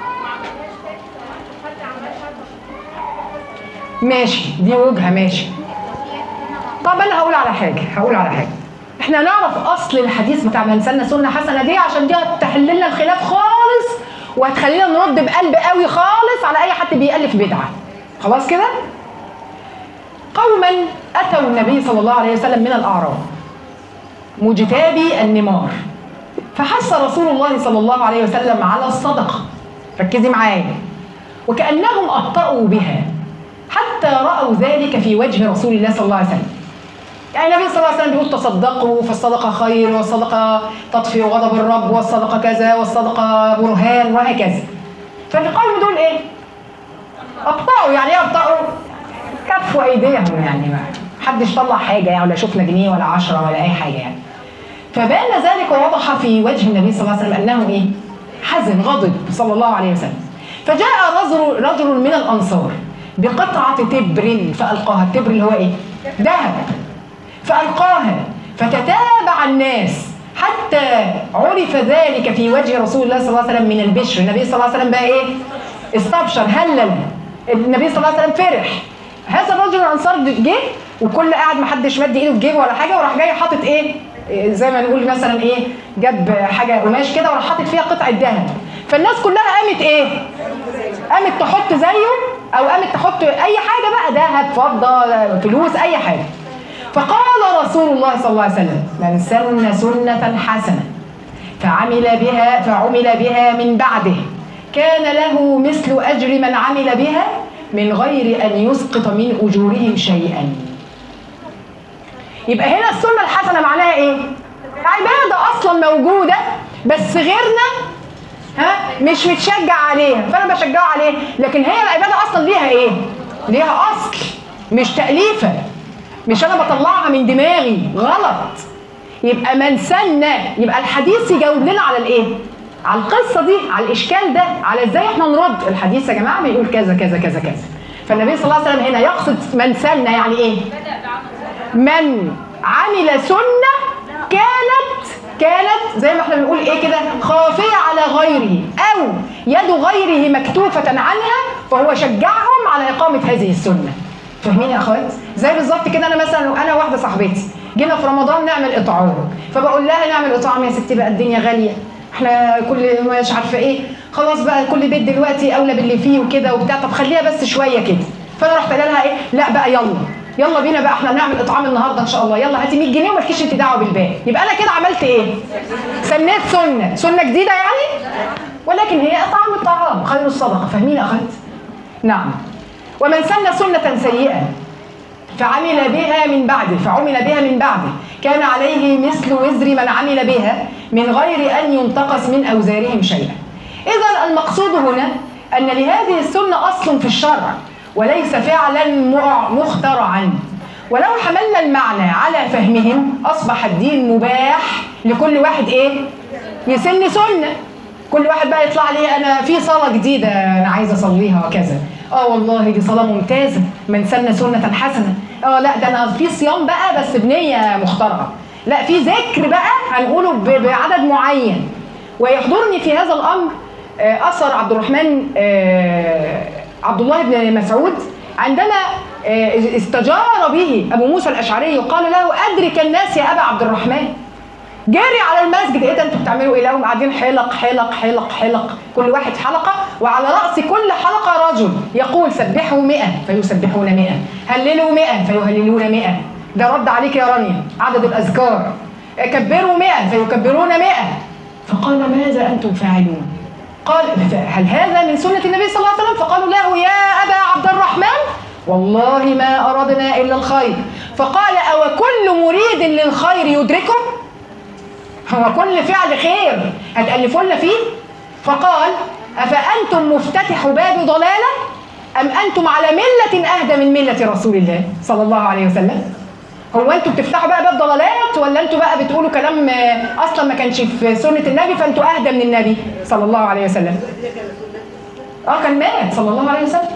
ماشي دي وجهه ماشي طب انا هقول على حاجه هقول على حاجه احنا نعرف اصل الحديث بتاع من سن سنه حسنه دي عشان دي هتحل لنا الخلاف خالص وهتخلينا نرد بقلب قوي خالص على اي حد بيألف بدعه خلاص كده قوما اتوا النبي صلى الله عليه وسلم من الاعراب مجتابي النمار فحث رسول الله صلى الله عليه وسلم على الصدقه ركزي معايا وكانهم ابطاوا بها حتى راوا ذلك في وجه رسول الله صلى الله عليه وسلم يعني النبي صلى الله عليه وسلم بيقول تصدقوا فالصدقه خير والصدقه تطفئ غضب الرب والصدقه كذا والصدقه برهان وهكذا فالقوم دول ايه؟ ابطاوا يعني ايه ابطاوا؟ كفوا ايديهم يعني ما حدش طلع حاجه يعني ولا شفنا جنيه ولا عشرة ولا اي حاجه يعني فبان ذلك ووضح في وجه النبي صلى الله عليه وسلم انه ايه؟ حزن غضب صلى الله عليه وسلم فجاء رجل رجل من الانصار بقطعه تبر فالقاها التبر اللي هو ايه؟ ذهب فالقاها فتتابع الناس حتى عرف ذلك في وجه رسول الله صلى الله عليه وسلم من البشر النبي صلى الله عليه وسلم بقى ايه؟ استبشر هلل النبي صلى الله عليه وسلم فرح هذا الرجل الانصار جه وكل قاعد محدش مد ايده في جيبه ولا حاجه وراح جاي حاطط ايه إيه زي ما نقول مثلا ايه جاب حاجه قماش كده وراح حاطط فيها قطعه ذهب فالناس كلها قامت ايه قامت تحط زيه او قامت تحط اي حاجه بقى ذهب فضه فلوس اي حاجه فقال رسول الله صلى الله عليه وسلم من سن سنه حسنه فعمل بها فعمل بها من بعده كان له مثل اجر من عمل بها من غير ان يسقط من اجورهم شيئا يبقى هنا السنه الحسنه معناها ايه عباده اصلا موجوده بس غيرنا ها مش متشجع عليها فانا بشجعه عليه لكن هي العباده اصلا ليها ايه ليها اصل مش تاليفه مش انا بطلعها من دماغي غلط يبقى من سن يبقى الحديث يجاوب لنا على الايه على القصه دي على الاشكال ده على ازاي احنا نرد الحديث يا جماعه بيقول كذا كذا كذا كذا فالنبي صلى الله عليه وسلم هنا يقصد من سن يعني ايه من عمل سنه كانت كانت زي ما احنا بنقول ايه كده خافيه على غيره او يد غيره مكتوفه عنها فهو شجعهم على اقامه هذه السنه فاهمين يا اخوات زي بالظبط كده انا مثلا لو انا واحده صاحبتي جينا في رمضان نعمل اطعام فبقول لها نعمل اطعام يا ستي بقى الدنيا غاليه احنا كل مش عارفه ايه خلاص بقى كل بيت دلوقتي اولى باللي فيه وكده وبتاع طب خليها بس شويه كده فانا رحت قايله لها ايه لا بقى يلا يلا بينا بقى احنا نعمل اطعام النهارده ان شاء الله يلا هاتي 100 جنيه ومالكيش انت دعوه بالباقي يبقى انا كده عملت ايه سنيت سنه سنه جديده يعني ولكن هي اطعام الطعام خير الصدقه فاهمين يا اخوات نعم ومن سن سنه سيئه فعمل بها من بعده فعمل بها من بعده كان عليه مثل وزر من عمل بها من غير أن ينتقص من أوزارهم شيئا إذا المقصود هنا أن لهذه السنة أصل في الشرع وليس فعلا مع- مخترعا ولو حملنا المعنى على فهمهم أصبح الدين مباح لكل واحد إيه؟ يسن سنة كل واحد بقى يطلع لي انا في صلاه جديده انا عايزه اصليها وكذا اه والله دي صلاه ممتازه من سن سنه حسنه اه لا ده انا في صيام بقى بس بنيه مخترعه لا في ذكر بقى هنقوله ب- بعدد معين ويحضرني في هذا الامر آه، اثر عبد الرحمن آه، عبد الله بن مسعود عندما آه، استجار به ابو موسى الاشعري قال له ادرك الناس يا ابا عبد الرحمن جري على المسجد ايه ده انتوا بتعملوا ايه لهم قاعدين حلق حلق حلق حلق كل واحد حلقه وعلى راس كل حلقه رجل يقول سبحوا 100 فيسبحون 100 هللوا 100 فيهللون 100 ده رد عليك يا رانيا عدد الاذكار كبروا 100 فيكبرون 100 فقال ماذا انتم فاعلون قال هل هذا من سنه النبي صلى الله عليه وسلم فقالوا له يا ابا عبد الرحمن والله ما اردنا الا الخير فقال او كل مريد للخير يدركه هو كل فعل خير هتألفوا لنا فيه فقال أفأنتم مفتتح باب ضلالة أم أنتم على ملة أهدى من ملة رسول الله صلى الله عليه وسلم هو انتوا بتفتحوا بقى باب ضلالات ولا انتوا بقى بتقولوا كلام آه، اصلا ما كانش في سنه النبي فانتوا اهدى من النبي صلى الله عليه وسلم اه كان مات صلى الله عليه وسلم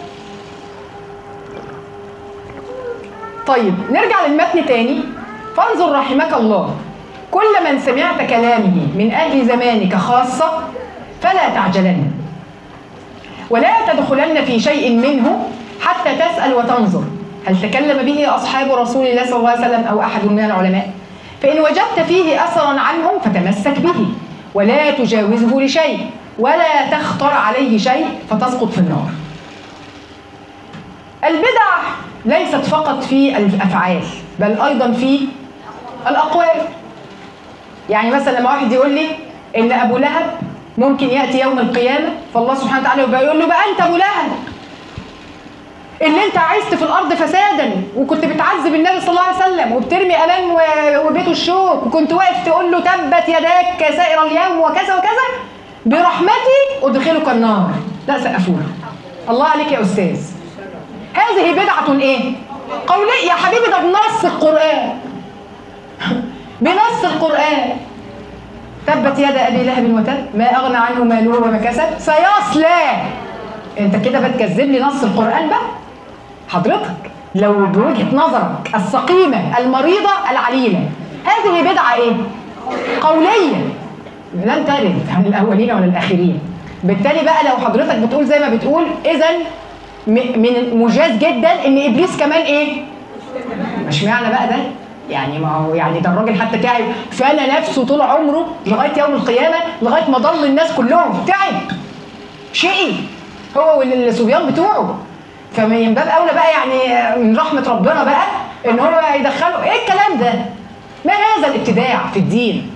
طيب نرجع للمتن تاني فانظر رحمك الله كل من سمعت كلامه من أهل زمانك خاصة فلا تعجلن ولا تدخلن في شيء منه حتى تسأل وتنظر هل تكلم به أصحاب رسول الله صلى الله عليه وسلم أو أحد من العلماء فإن وجدت فيه أثرا عنهم فتمسك به ولا تجاوزه لشيء ولا تخطر عليه شيء فتسقط في النار البدع ليست فقط في الافعال بل ايضا في الاقوال يعني مثلا لما واحد يقول لي ان ابو لهب ممكن ياتي يوم القيامه فالله سبحانه وتعالى يبقى يقول له بقى انت ابو لهب اللي انت عشت في الارض فسادا وكنت بتعذب النبي صلى الله عليه وسلم وبترمي امام و- وبيته الشوك وكنت واقف تقول له تبت يداك سائر اليوم وكذا وكذا برحمتي ادخلك النار لا سقفوها الله عليك يا استاذ هذه بدعة ايه؟ قولية يا حبيبي ده بنص القرآن بنص القرآن تبت يد أبي لهب وتب ما أغنى عنه ماله وما كسب سيصلى أنت كده بتكذب لي نص القرآن بقى حضرتك لو بوجهة نظرك السقيمة المريضة العليلة هذه بدعة ايه؟ قولية لن ترد عن الأولين ولا الآخرين بالتالي بقى لو حضرتك بتقول زي ما بتقول إذا م- من مجاز جدا ان ابليس كمان ايه مش معنى بقى ده يعني ما هو يعني ده الراجل حتى تعب فنى نفسه طول عمره لغايه يوم القيامه لغايه ما ضل الناس كلهم تعب شقي هو والصبيان بتوعه فمن باب اولى بقى يعني من رحمه ربنا بقى ان هو يدخله ايه الكلام ده؟ ما هذا الابتداع في الدين؟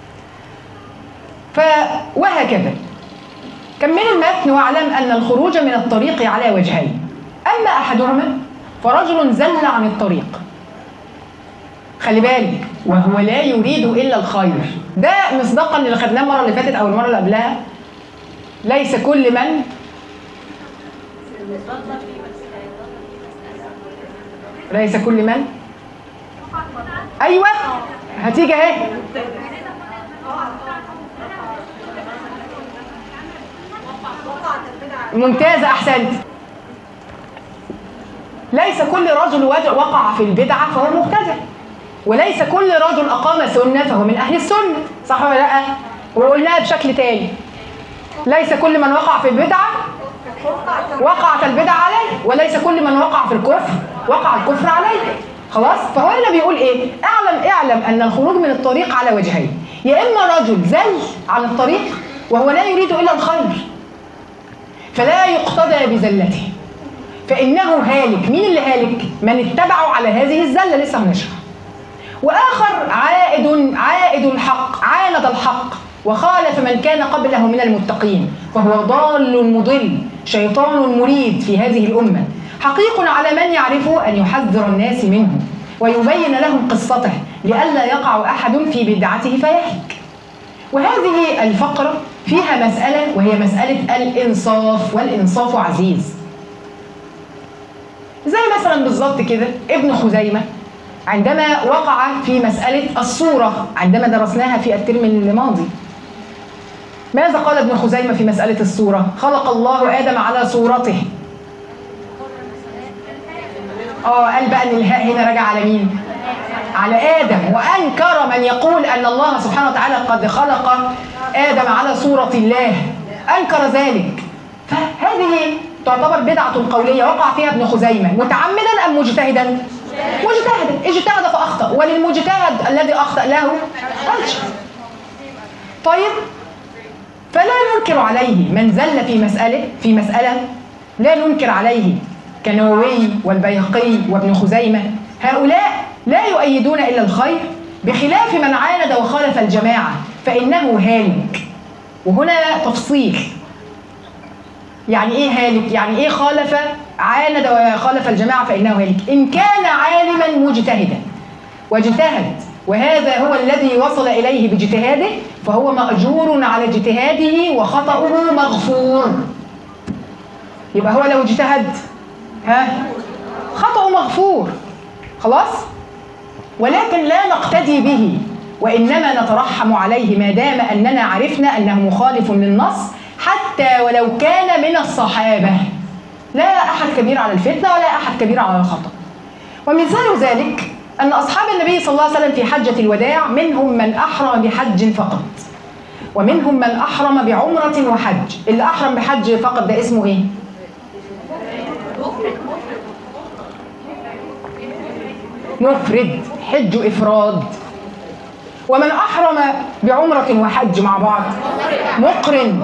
ف وهكذا كمل المتن واعلم ان الخروج من الطريق على وجهين اما احدهما فرجل زل عن الطريق خلي بالك وهو لا يريد الا الخير ده مصداقا اللي خدناه المره اللي فاتت او المره اللي قبلها ليس كل من ليس كل من ايوه هتيجي اهي ممتازه احسنت ليس كل رجل وج- وقع في البدعه فهو مبتدع وليس كل رجل اقام سنه فهو من اهل السنه صح ولا لا وقلناها بشكل تاني ليس كل من وقع في البدعه وقعت البدعه عليه وليس كل من وقع في الكفر وقع الكفر عليه خلاص فهو هنا بيقول ايه اعلم اعلم ان الخروج من الطريق على وجهين يا اما رجل زل عن الطريق وهو لا يريد الا الخير فلا يقتدى بزلته فانه هالك مين اللي هالك من اتبعوا على هذه الزله لسه هنشرح واخر عائد عائد الحق عاند الحق وخالف من كان قبله من المتقين فهو ضال مضل شيطان مريد في هذه الامه حقيق على من يعرفه ان يحذر الناس منه ويبين لهم قصته لئلا يقع احد في بدعته فيهلك وهذه الفقره فيها مساله وهي مساله الانصاف والانصاف عزيز زي مثلا بالظبط كده ابن خزيمه عندما وقع في مسألة الصورة عندما درسناها في الترم الماضي ماذا قال ابن خزيمة في مسألة الصورة خلق الله آدم على صورته اه قال بقى ان الهاء هنا راجع على مين على آدم وأنكر من يقول أن الله سبحانه وتعالى قد خلق آدم على صورة الله أنكر ذلك فهذه تعتبر بدعة قولية وقع فيها ابن خزيمة متعمدا أم مجتهدا؟ مجتهدا اجتهد فأخطأ وللمجتهد الذي أخطأ له أجر طيب فلا ننكر عليه من زل في مسألة في مسألة لا ننكر عليه كنووي والبيهقي وابن خزيمة هؤلاء لا يؤيدون إلا الخير بخلاف من عاند وخالف الجماعة فإنه هالك وهنا تفصيل يعني ايه هالك؟ يعني ايه خالف عاند وخالف الجماعه فانه هالك؟ ان كان عالما مجتهدا واجتهد وهذا هو الذي وصل اليه باجتهاده فهو ماجور على اجتهاده وخطاه مغفور. يبقى هو لو اجتهد ها خطأه مغفور خلاص؟ ولكن لا نقتدي به وانما نترحم عليه ما دام اننا عرفنا انه مخالف للنص حتى ولو كان من الصحابة لا أحد كبير على الفتنة ولا أحد كبير على الخطأ ومثال ذلك أن أصحاب النبي صلى الله عليه وسلم في حجة الوداع منهم من أحرم بحج فقط ومنهم من أحرم بعمرة وحج اللي أحرم بحج فقط ده اسمه إيه؟ مفرد حج إفراد ومن أحرم بعمرة وحج مع بعض مقرن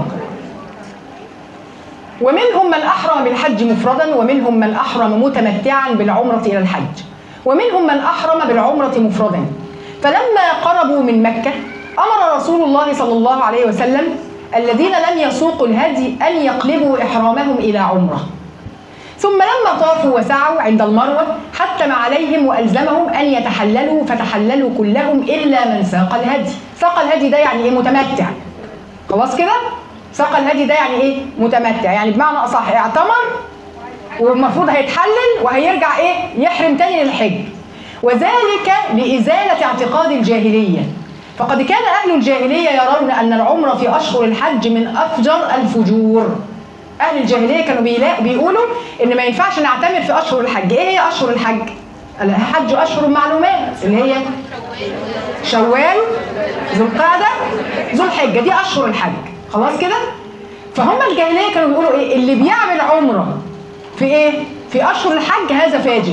ومنهم من أحرم بالحج مفردا ومنهم من أحرم متمتعا بالعمرة إلى الحج ومنهم من أحرم بالعمرة مفردا فلما قربوا من مكة أمر رسول الله صلى الله عليه وسلم الذين لم يسوقوا الهدي أن يقلبوا إحرامهم إلى عمرة ثم لما طافوا وسعوا عند المروة حتم عليهم وألزمهم أن يتحللوا فتحللوا كلهم إلا من ساق الهدي ساق الهدي ده يعني إيه متمتع خلاص كده ساق الهدي ده يعني ايه متمتع يعني بمعنى اصح اعتمر والمفروض هيتحلل وهيرجع ايه يحرم تاني للحج وذلك لازاله اعتقاد الجاهليه فقد كان اهل الجاهليه يرون ان العمره في اشهر الحج من افجر الفجور اهل الجاهليه كانوا بيلا- بيقولوا ان ما ينفعش نعتمر في اشهر الحج ايه هي اشهر الحج الحج اشهر معلومات اللي هي شوال ذو القعده ذو الحجه دي اشهر الحج خلاص كده فهم الجاهليه كانوا بيقولوا ايه اللي بيعمل عمره في ايه في اشهر الحج هذا فاجر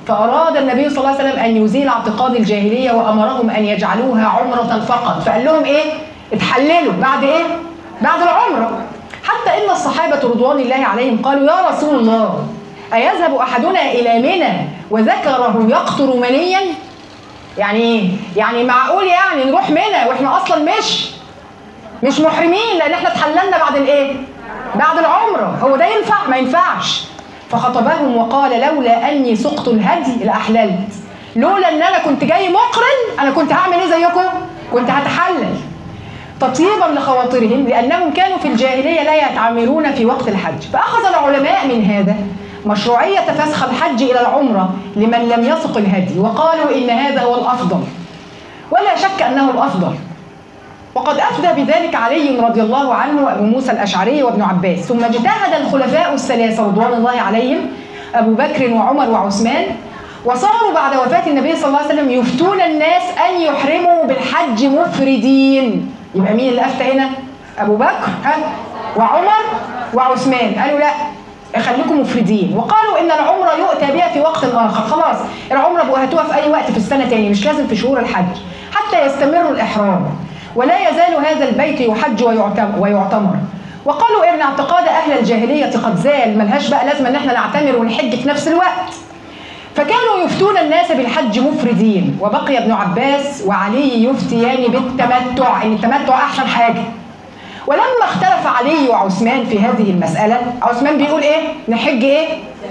فأراد النبي صلى الله عليه وسلم أن يزيل اعتقاد الجاهلية وأمرهم أن يجعلوها عمرة فقط فقال لهم إيه؟ اتحللوا بعد إيه؟ بعد العمرة حتى إن الصحابة رضوان الله عليهم قالوا يا رسول الله أيذهب أحدنا إلى منى وذكره يقطر منيا؟ يعني إيه؟ يعني معقول يعني نروح منى وإحنا أصلا مش مش محرمين لأن إحنا اتحللنا بعد الإيه؟ بعد العمرة هو ده ينفع؟ ما ينفعش فخطبهم وقال لولا اني سقت الهدي لاحللت لولا ان انا كنت جاي مقرن انا كنت هعمل ايه زيكم كنت هتحلل تطيبا لخواطرهم لانهم كانوا في الجاهليه لا يتعاملون في وقت الحج فاخذ العلماء من هذا مشروعيه فسخ الحج الى العمره لمن لم يسق الهدي وقالوا ان هذا هو الافضل ولا شك انه الافضل وقد أفدى بذلك علي رضي الله عنه وأبو موسى الأشعري وابن عباس ثم اجتهد الخلفاء الثلاثة رضوان الله عليهم أبو بكر وعمر وعثمان وصاروا بعد وفاة النبي صلى الله عليه وسلم يفتون الناس أن يحرموا بالحج مفردين يبقى مين اللي أفتى هنا؟ أبو بكر ها وعمر وعثمان قالوا لا خليكم مفردين وقالوا ان العمره يؤتى بها في وقت اخر خلاص العمره بقوا هاتوها في اي وقت في السنه تاني مش لازم في شهور الحج حتى يستمر الاحرام ولا يزال هذا البيت يحج ويعتم- ويعتمر وقالوا ان اعتقاد اهل الجاهليه قد زال ملهاش بقى لازم ان احنا نعتمر ونحج في نفس الوقت فكانوا يفتون الناس بالحج مفردين وبقي ابن عباس وعلي يفتيان بالتمتع ان التمتع احسن حاجه ولما اختلف علي وعثمان في هذه المساله عثمان بيقول ايه نحج ايه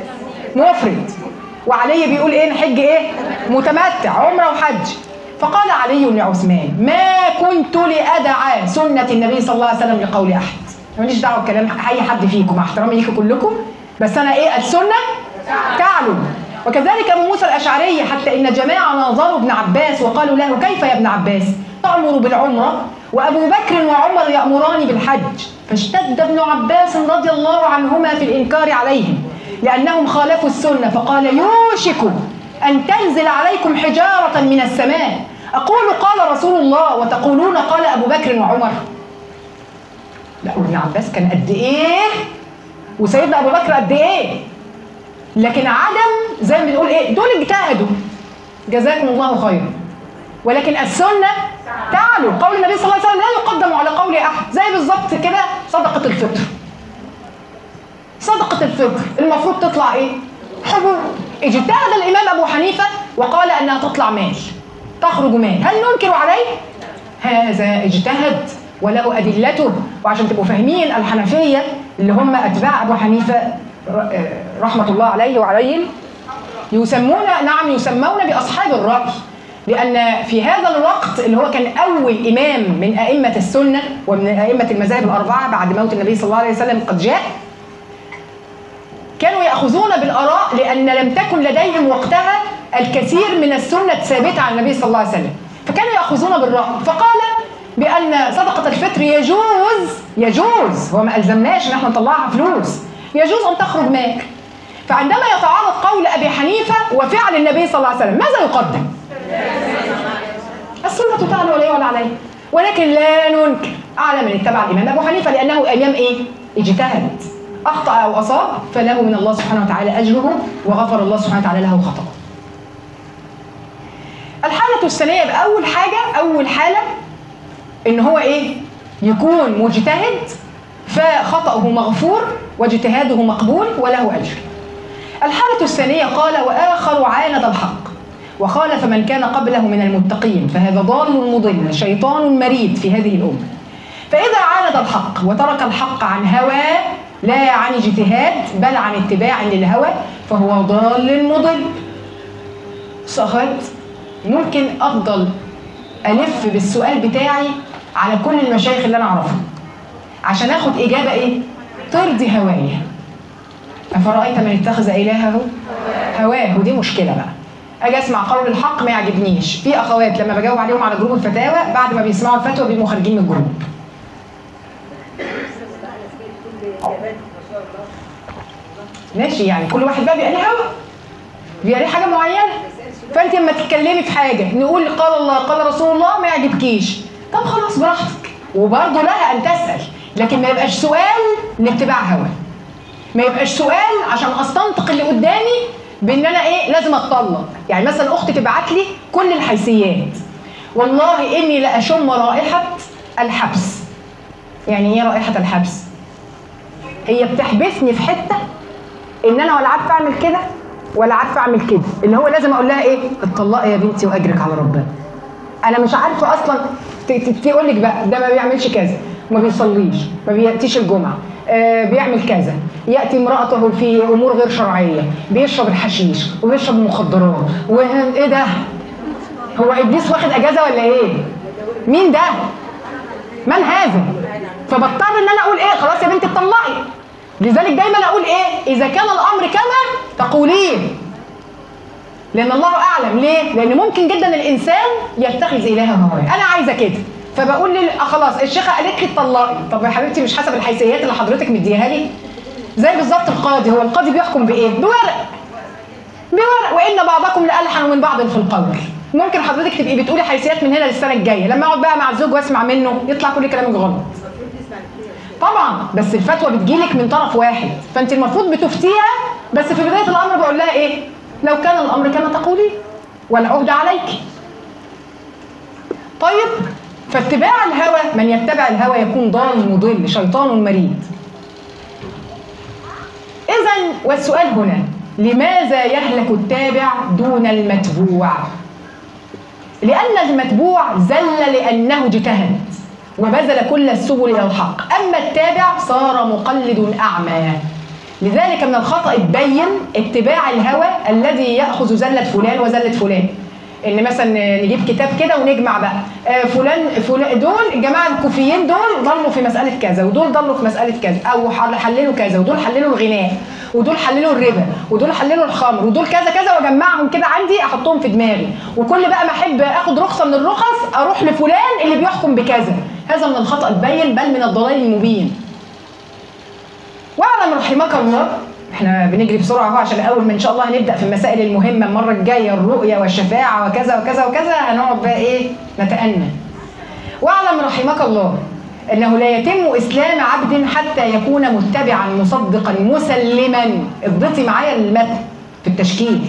مفرد وعلي بيقول ايه نحج ايه متمتع عمره وحج فقال علي لعثمان ما كنت لأدعى سنة النبي صلى الله عليه وسلم لقول أحد ماليش دعوة بكلام أي حد فيكم مع احترامي ليكم كلكم بس أنا إيه السنة تعلو وكذلك أبو موسى الأشعري حتى إن جماعة ناظروا ابن عباس وقالوا له كيف يا ابن عباس تأمر بالعمرة وأبو بكر وعمر يأمران بالحج فاشتد ابن عباس رضي الله عنهما في الإنكار عليهم لأنهم خالفوا السنة فقال يوشك أن تنزل عليكم حجارة من السماء أقول قال رسول الله وتقولون قال أبو بكر وعمر لا ابن عباس كان قد إيه وسيدنا أبو بكر قد إيه لكن عدم زي ما بنقول إيه دول اجتهدوا جزاكم الله خيرا ولكن السنة تعلو قول النبي صلى الله عليه وسلم لا يقدم على قول أحد زي بالظبط كده صدقة الفطر صدقة الفطر المفروض تطلع ايه؟ حبوب اجتهد الإمام أبو حنيفة وقال أنها تطلع مال تخرج مال هل ننكر عليه؟ هذا اجتهد وله أدلته وعشان تبقوا فاهمين الحنفية اللي هم أتباع أبو حنيفة ر- رحمة الله عليه وعليهم يسمون نعم يسمون بأصحاب الرأي لأن في هذا الوقت اللي هو كان أول إمام من أئمة السنة ومن أئمة المذاهب الأربعة بعد موت النبي صلى الله عليه وسلم قد جاء كانوا يأخذون بالآراء لأن لم تكن لديهم وقتها الكثير من السنة الثابتة عن النبي صلى الله عليه وسلم فكانوا يأخذون بالرأي فقال بأن صدقة الفطر يجوز يجوز هو ما ألزمناش إن احنا نطلعها فلوس يجوز أن تخرج مال فعندما يتعارض قول أبي حنيفة وفعل النبي صلى الله عليه وسلم ماذا يقدم؟ السنة تعلو عليه ولا عليه ولكن لا ننكر أعلى من اتبع الإمام أبو حنيفة لأنه إمام إيه؟ اجتهد أخطأ أو أصاب فله من الله سبحانه وتعالى أجره وغفر الله سبحانه وتعالى له خطأه الحالة الثانية يبقى أول حاجة أول حالة إن هو إيه؟ يكون مجتهد فخطأه مغفور واجتهاده مقبول وله أجر الحالة الثانية قال وآخر عاند الحق وخالف من كان قبله من المتقين فهذا ضال مضل شيطان مريد في هذه الأمة فإذا عاند الحق وترك الحق عن هوى لا عن اجتهاد بل عن اتباع للهوى فهو ضال مضل صغرت ممكن أفضل ألف بالسؤال بتاعي على كل المشايخ اللي أنا أعرفهم عشان آخد إجابة إيه؟ ترضي هوايا أفرأيت من اتخذ إلهه هواه ودي مشكلة بقى اجي اسمع قول الحق ما يعجبنيش في اخوات لما بجاوب عليهم على جروب الفتاوى بعد ما بيسمعوا الفتوى بيبقوا خارجين من الجروب ماشي يعني كل واحد بقى بيبقى ليه هوا بيبقى ليه حاجه معينه فانت لما تتكلمي في حاجه نقول قال الله قال رسول الله ما يعجبكيش طب خلاص براحتك وبرضه لها ان تسال لكن ما يبقاش سؤال لاتباع هوى ما يبقاش سؤال عشان استنطق اللي قدامي بان انا ايه لازم اتطلق يعني مثلا اختي تبعت لي كل الحيثيات والله اني لاشم رائحه الحبس يعني ايه رائحه الحبس هي بتحبسني في حته ان انا ولا عارفه اعمل كده ولا عارفه اعمل كده اللي هو لازم اقول لها ايه اتطلقي يا بنتي واجرك على ربنا انا مش عارفه اصلا ت- ت- تقول لك بقى ده ما بيعملش كذا ما بيصليش ما بياتيش الجمعه آه بيعمل كذا ياتي امراته في امور غير شرعيه بيشرب الحشيش وبيشرب المخدرات وايه ده هو ابليس واخد اجازه ولا ايه مين ده من هذا فبضطر ان انا اقول ايه خلاص يا بنتي اتطلقي لذلك دايما اقول ايه اذا كان الامر كما تقولين لان الله اعلم ليه لان ممكن جدا الانسان يتخذ الهه هواه انا عايزه كده فبقول لي آه خلاص الشيخه قالت لي اتطلقي طب يا حبيبتي مش حسب الحيثيات اللي حضرتك مديها لي زي بالظبط القاضي هو القاضي بيحكم بايه بورق بورق وان بعضكم لالحن من بعض في القول ممكن حضرتك تبقي بتقولي حيثيات من هنا للسنه الجايه لما اقعد بقى مع الزوج واسمع منه يطلع كل كلامك غلط طبعا بس الفتوى بتجيلك من طرف واحد فانت المفروض بتفتيها بس في بدايه الامر بقول لها ايه لو كان الامر كما تقولي والعهد عليك طيب فاتباع الهوى من يتبع الهوى يكون ضال مضل شيطان مريد اذا والسؤال هنا لماذا يهلك التابع دون المتبوع لأن المتبوع زل لأنه اجتهد وبذل كل السبل إلى الحق أما التابع صار مقلد أعمى لذلك من الخطأ البين اتباع الهوى الذي يأخذ زلة فلان وزلة فلان ان مثلا نجيب كتاب كده ونجمع بقى آه، فلان فلان دول الجماعه الكوفيين دول ضلوا في مساله كذا ودول ضلوا في مساله كذا او حل- حللوا كذا ودول حللوا الغناء ودول حللوا الربا ودول حللوا الخمر ودول كذا كذا واجمعهم كده عندي احطهم في دماغي وكل بقى ما احب اخد رخصه من الرخص اروح لفلان اللي بيحكم بكذا هذا من الخطا البين بل من الضلال المبين واعلم رحمك الله احنا بنجري بسرعه اهو عشان اول ما ان شاء الله هنبدا في المسائل المهمه المره الجايه الرؤيه والشفاعه وكذا وكذا وكذا هنقعد بقى ايه نتأنى واعلم رحمك الله انه لا يتم اسلام عبد حتى يكون متبعا مصدقا مسلما اضبطي معايا المتن في التشكيل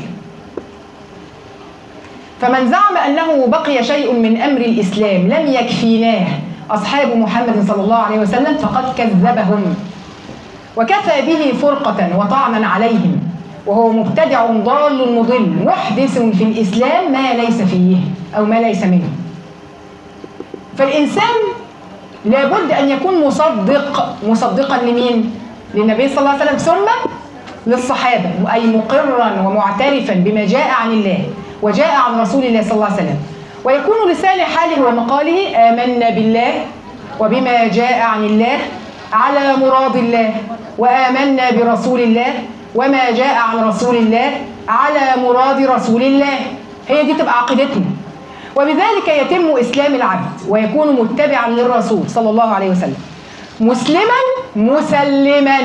فمن زعم انه بقي شيء من امر الاسلام لم يكفيناه اصحاب محمد صلى الله عليه وسلم فقد كذبهم وكفى به فرقة وطعنا عليهم وهو مبتدع ضال مضل محدث في الإسلام ما ليس فيه أو ما ليس منه فالإنسان لابد أن يكون مصدق مصدقا لمين؟ للنبي صلى الله عليه وسلم ثم للصحابة أي مقرا ومعترفا بما جاء عن الله وجاء عن رسول الله صلى الله عليه وسلم ويكون لسان حاله ومقاله آمنا بالله وبما جاء عن الله على مراد الله وآمنا برسول الله وما جاء عن رسول الله على مراد رسول الله هي دي تبقى عقيدتنا وبذلك يتم إسلام العبد ويكون متبعا للرسول صلى الله عليه وسلم مسلما مسلما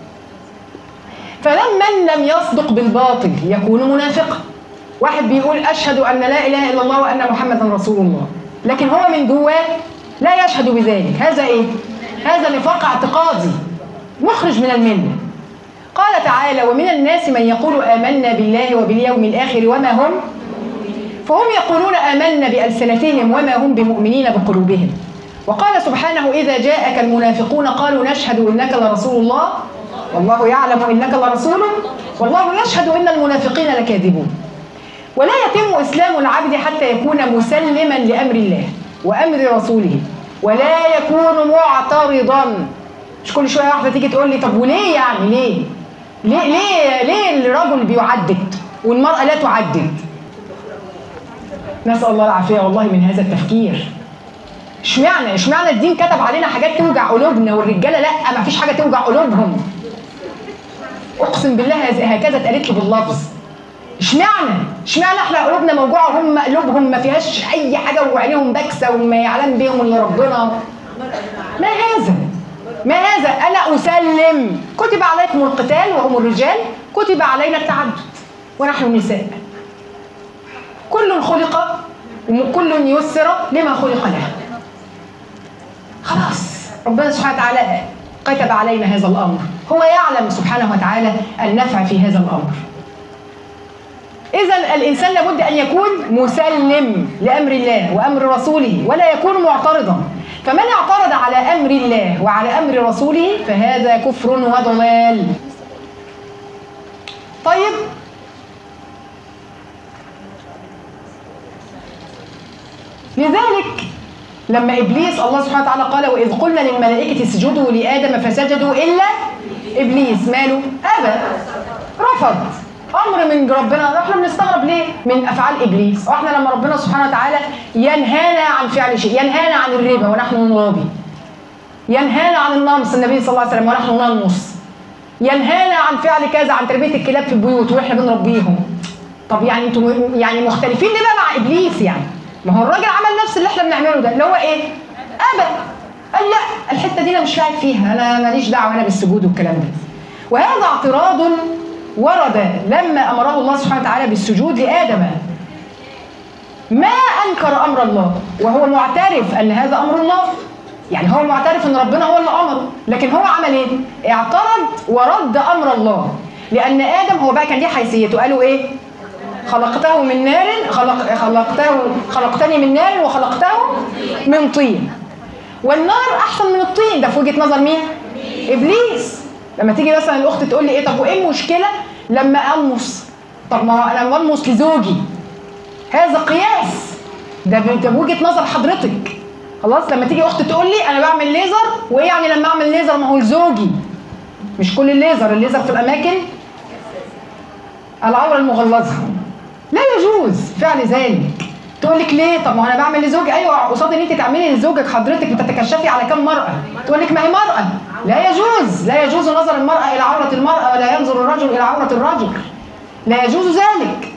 فلمن لم يصدق بالباطل يكون منافقا واحد بيقول أشهد أن لا إله إلا الله وأن محمدا رسول الله لكن هو من جواه لا يشهد بذلك هذا إيه؟ هذا نفاق اعتقادي مخرج من المله قال تعالى ومن الناس من يقول آمنا بالله وباليوم الآخر وما هم فهم يقولون آمنا بألسنتهم وما هم بمؤمنين بقلوبهم وقال سبحانه إذا جاءك المنافقون قالوا نشهد إنك لرسول الله والله يعلم إنك لرسوله والله يشهد إن المنافقين لكاذبون ولا يتم إسلام العبد حتى يكون مسلما لأمر الله وأمر رسوله ولا يكون معترضا مش كل شويه واحده تيجي تقول لي طب وليه يعني ليه؟ ليه ليه ليه الرجل بيعدد والمراه لا تعدد؟ نسال الله العافيه والله من هذا التفكير. اشمعنى اشمعنى الدين كتب علينا حاجات توجع قلوبنا والرجاله لا ما فيش حاجه توجع قلوبهم. اقسم بالله هذ- هكذا اتقالت لي باللفظ. اشمعنى؟ اشمعنى احنا قلوبنا موجوعه وهم قلوبهم ما فيهاش اي حاجه وعينيهم باكسه وما يعلم بهم الا ربنا. ما هذا؟ ما هذا؟ أنا أسلم كتب عليكم القتال وهم الرجال كتب علينا التعدد ونحن النساء كل خلق وكل يسر لما خلق له خلاص ربنا سبحانه وتعالى كتب علينا هذا الأمر هو يعلم سبحانه وتعالى النفع في هذا الأمر إذا الإنسان لابد أن يكون مسلم لأمر الله وأمر رسوله ولا يكون معترضا فمن اعترض على أمر الله وعلى أمر رسوله فهذا كفر وضلال طيب لذلك لما ابليس الله سبحانه وتعالى قال واذ قلنا للملائكه اسجدوا لادم فسجدوا الا ابليس ماله ابى رفض امر من ربنا احنا بنستغرب ليه من افعال ابليس واحنا لما ربنا سبحانه وتعالى ينهانا عن فعل شيء ينهانا عن الربا ونحن نراضي ينهانا عن النمص النبي صلى الله عليه وسلم ونحن ننمص ينهانا عن فعل كذا عن تربيه الكلاب في البيوت واحنا بنربيهم طب يعني انتوا يعني مختلفين ليه بقى مع ابليس يعني ما هو الراجل عمل نفس اللي احنا بنعمله ده اللي هو ايه ابى قال لا الحته دي انا مش لاعب فيها انا ماليش دعوه انا بالسجود والكلام ده وهذا اعتراض ورد لما امره الله سبحانه وتعالى بالسجود لادم ما انكر امر الله وهو معترف ان هذا امر الله يعني هو معترف ان ربنا هو اللي امره لكن هو عمل ايه اعترض ورد امر الله لان ادم هو بقى كان ليه حيثيته قالوا ايه خلقته من نار خلق خلقته خلقتني من نار وخلقته من طين والنار احسن من الطين ده في وجهه نظر مين ابليس لما تيجي مثلا الاخت تقول لي ايه طب وايه المشكله لما انمص طب ما هو انا بنمص لزوجي هذا قياس ده ب- ده بوجهه نظر حضرتك خلاص لما تيجي اخت تقول لي انا بعمل ليزر وايه يعني لما اعمل ليزر ما هو لزوجي مش كل الليزر الليزر في الاماكن العوره المغلظه لا يجوز فعل ذلك تقول لك ليه طب ما انا بعمل لزوجي ايوه قصاد ان انت تعملي لزوجك حضرتك بتتكشفي على كم مراه تقول لك ما هي مراه لا يجوز لا يجوز نظر المراه الى عوره المراه ولا ينظر الرجل الى عوره الرجل لا يجوز ذلك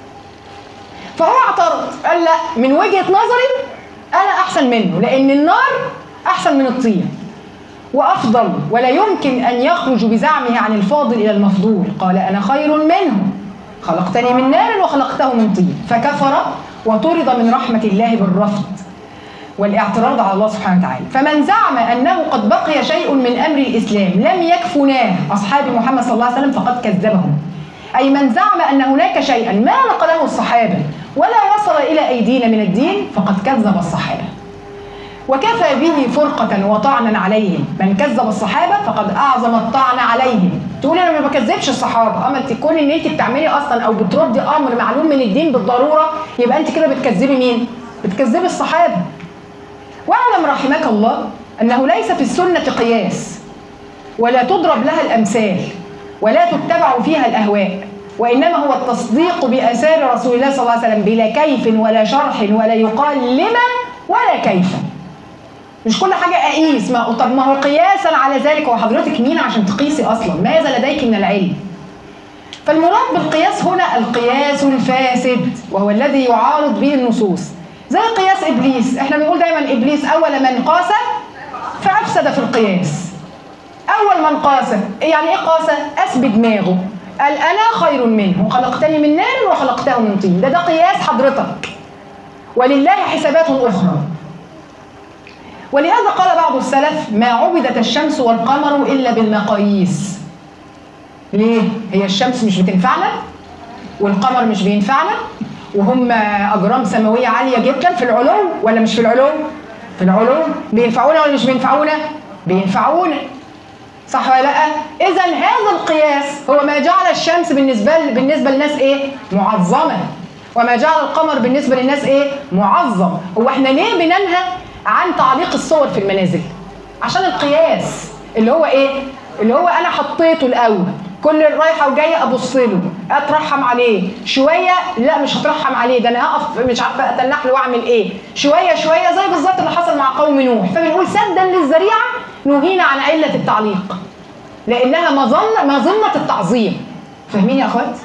فهو اعترض قال لا من وجهه نظري انا احسن منه لان النار احسن من الطين وافضل ولا يمكن ان يخرج بزعمه عن الفاضل الى المفضول قال انا خير منه خلقتني من نار وخلقته من طين فكفر وطرد من رحمه الله بالرفض والاعتراض على الله سبحانه وتعالى فمن زعم انه قد بقي شيء من امر الاسلام لم يكفناه اصحاب محمد صلى الله عليه وسلم فقد كذبهم اي من زعم ان هناك شيئا ما نقله الصحابه ولا وصل الى ايدينا من الدين فقد كذب الصحابه وكفى به فرقة وطعنا عليهم من كذب الصحابة فقد أعظم الطعن عليهم تقول أنا ما بكذبش الصحابة أما تكون إن أنت بتعملي أصلا أو بتردي أمر معلوم من الدين بالضرورة يبقى أنت كده بتكذبي مين؟ بتكذبي الصحابة واعلم رحمك الله أنه ليس في السنة قياس ولا تضرب لها الأمثال ولا تتبع فيها الأهواء وإنما هو التصديق بآثار رسول الله صلى الله عليه وسلم بلا كيف ولا شرح ولا يقال لما ولا كيف مش كل حاجة أقيس ما طب ما هو قياسا على ذلك هو حضرتك مين عشان تقيسي أصلا ماذا لديك من العلم فالمراد بالقياس هنا القياس الفاسد وهو الذي يعارض به النصوص زي قياس إبليس احنا بنقول دايما إبليس أول من قاس فأفسد في القياس أول من قاس يعني إيه قاس؟ أس بدماغه قال أنا خير منه خلقتني من نار وخلقته من طين ده ده قياس حضرتك ولله حسابات أخرى ولهذا قال بعض السلف ما عبدت الشمس والقمر إلا بالمقاييس ليه؟ هي الشمس مش بتنفعنا والقمر مش بينفعنا وهم أجرام سماوية عالية جدا في العلو ولا مش في العلو؟ في العلو بينفعونا ولا مش بينفعونا؟ بينفعونا صح ولا لا؟ إذا هذا القياس هو ما جعل الشمس بالنسبة بالنسبة للناس إيه؟ معظمة وما جعل القمر بالنسبة للناس إيه؟ معظم هو إحنا ليه بننهى عن تعليق الصور في المنازل؟ عشان القياس اللي هو إيه؟ اللي هو أنا حطيته الأول كل رايحة وجاية أبص له أترحم عليه شوية لا مش هترحم عليه ده أنا هقف مش عارفة أتنح له وأعمل إيه شوية شوية زي بالظبط اللي حصل مع قوم نوح فبنقول سدا للذريعة نهينا عن علة التعليق لأنها مظنة مظنة التعظيم فاهمين يا أخوات؟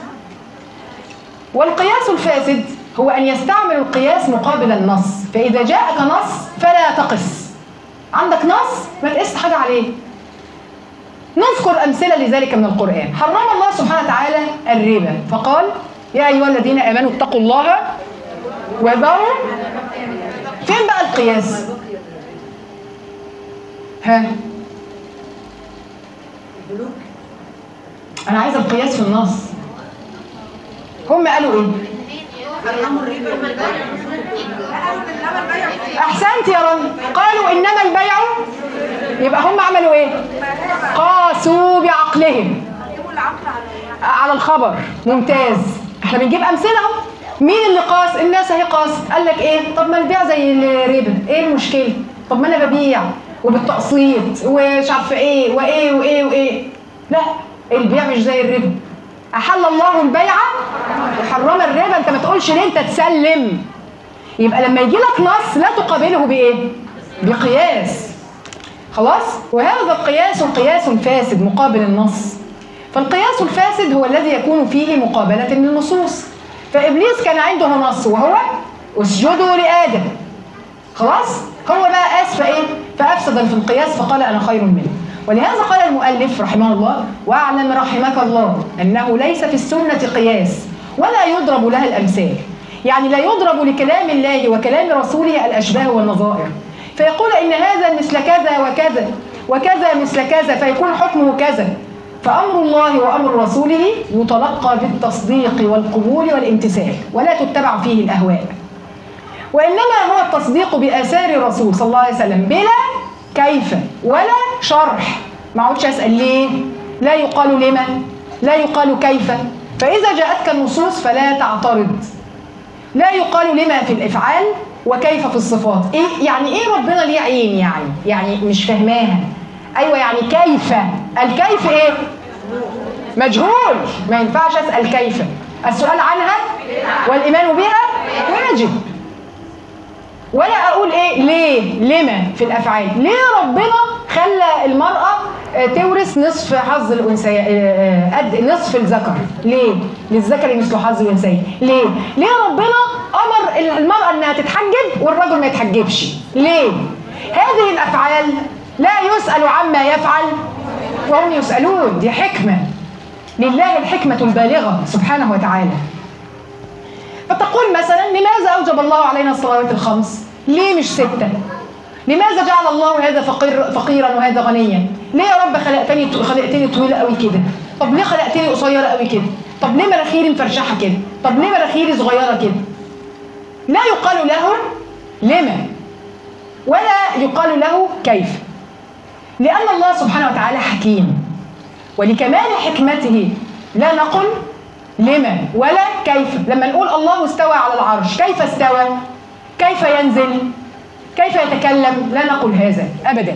والقياس الفاسد هو أن يستعمل القياس مقابل النص فإذا جاءك نص فلا تقس عندك نص ما تقس حاجة عليه نذكر أمثلة لذلك من القرآن حرم الله سبحانه وتعالى الربا فقال يا أيها الذين آمنوا اتقوا الله وذروا فين بقى القياس ها أنا عايزة القياس في النص هم قالوا ايه احسنت يا رن قالوا انما البيع يبقى هم عملوا ايه قاسوا بعقلهم على الخبر ممتاز احنا بنجيب امثله اهو مين اللي قاس الناس اهي قاس قال لك ايه طب ما البيع زي الربا ايه المشكله طب ما انا ببيع وبالتقسيط ومش عارفه ايه وايه وايه وايه لا البيع مش زي الربا احل الله البيع وحرم الربا انت ما تقولش ليه انت تسلم يبقى لما يجي لك نص لا تقابله بايه بقياس خلاص وهذا القياس قياس فاسد مقابل النص فالقياس الفاسد هو الذي يكون فيه مقابلة للنصوص فإبليس كان عنده نص وهو اسجدوا لآدم خلاص هو بقى أسفى إيه فأفسد في القياس فقال أنا خير منه ولهذا قال المؤلف رحمه الله واعلم رحمك الله أنه ليس في السنة قياس ولا يضرب لها الأمثال يعني لا يضرب لكلام الله وكلام رسوله الأشباه والنظائر فيقول إن هذا مثل كذا وكذا وكذا مثل كذا فيكون حكمه كذا فأمر الله وأمر رسوله يتلقى بالتصديق والقبول والامتثال ولا تتبع فيه الأهواء وإنما هو التصديق بآثار الرسول صلى الله عليه وسلم بلا كيف ولا شرح ما اقعدش أسأل ليه لا يقال لما لا يقال كيف فإذا جاءتك النصوص فلا تعترض لا يقال لما في الافعال وكيف في الصفات ايه يعني ايه ربنا ليه عين يعني يعني مش فاهماها ايوه يعني كيف الكيف ايه مجهول ما ينفعش اسال كيف السؤال عنها والايمان بها واجب ولا اقول ايه ليه لما في الافعال ليه ربنا خلى المراه آه، تورث نصف حظ الانثى آه، قد نصف الذكر ليه للذكر مثل حظ الانثى ليه ليه ربنا امر المراه انها تتحجب والرجل ما يتحجبش ليه هذه الافعال لا يسال عما يفعل وهم يسالون دي حكمه لله الحكمه البالغه سبحانه وتعالى فتقول مثلا لماذا اوجب الله علينا الصلوات الخمس ليه مش سته لماذا جعل الله هذا فقير فقيرا وهذا غنيا ليه يا رب خلقتني خلقتني طويله قوي كده طب ليه خلقتني قصيره قوي كده طب ليه مناخيري مفرشحه كده طب ليه مناخيري صغيره كده لا يقال له لما ولا يقال له كيف لأن الله سبحانه وتعالى حكيم ولكمال حكمته لا نقل لما ولا كيف لما نقول الله استوى على العرش كيف استوى كيف ينزل كيف يتكلم لا نقول هذا أبدا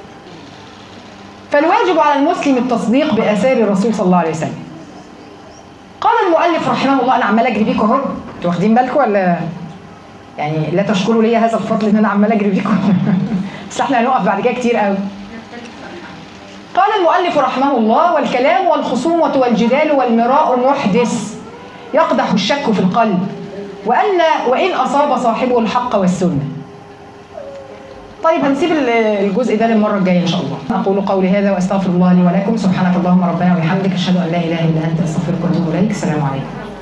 فالواجب على المسلم التصديق بآثار الرسول صلى الله عليه وسلم قال المؤلف رحمه الله أنا عمال أجري بيكم أهو أنتوا واخدين بالكم ولا يعني لا تشكروا لي هذا الفضل إن أنا عمال أجري بيكم بس احنا هنقف بعد كده كتير قوي قال المؤلف رحمه الله والكلام والخصومة والجدال والمراء محدث يقدح الشك في القلب وأن وإن أصاب صاحبه الحق والسنة طيب هنسيب ال- الجزء ده للمرة الجاية إن شاء الله أقول قولي هذا وأستغفر الله لي ولكم سبحانك اللهم ربنا وبحمدك أشهد أن لا إله إلا أنت أستغفرك وأتوب إليك السلام عليكم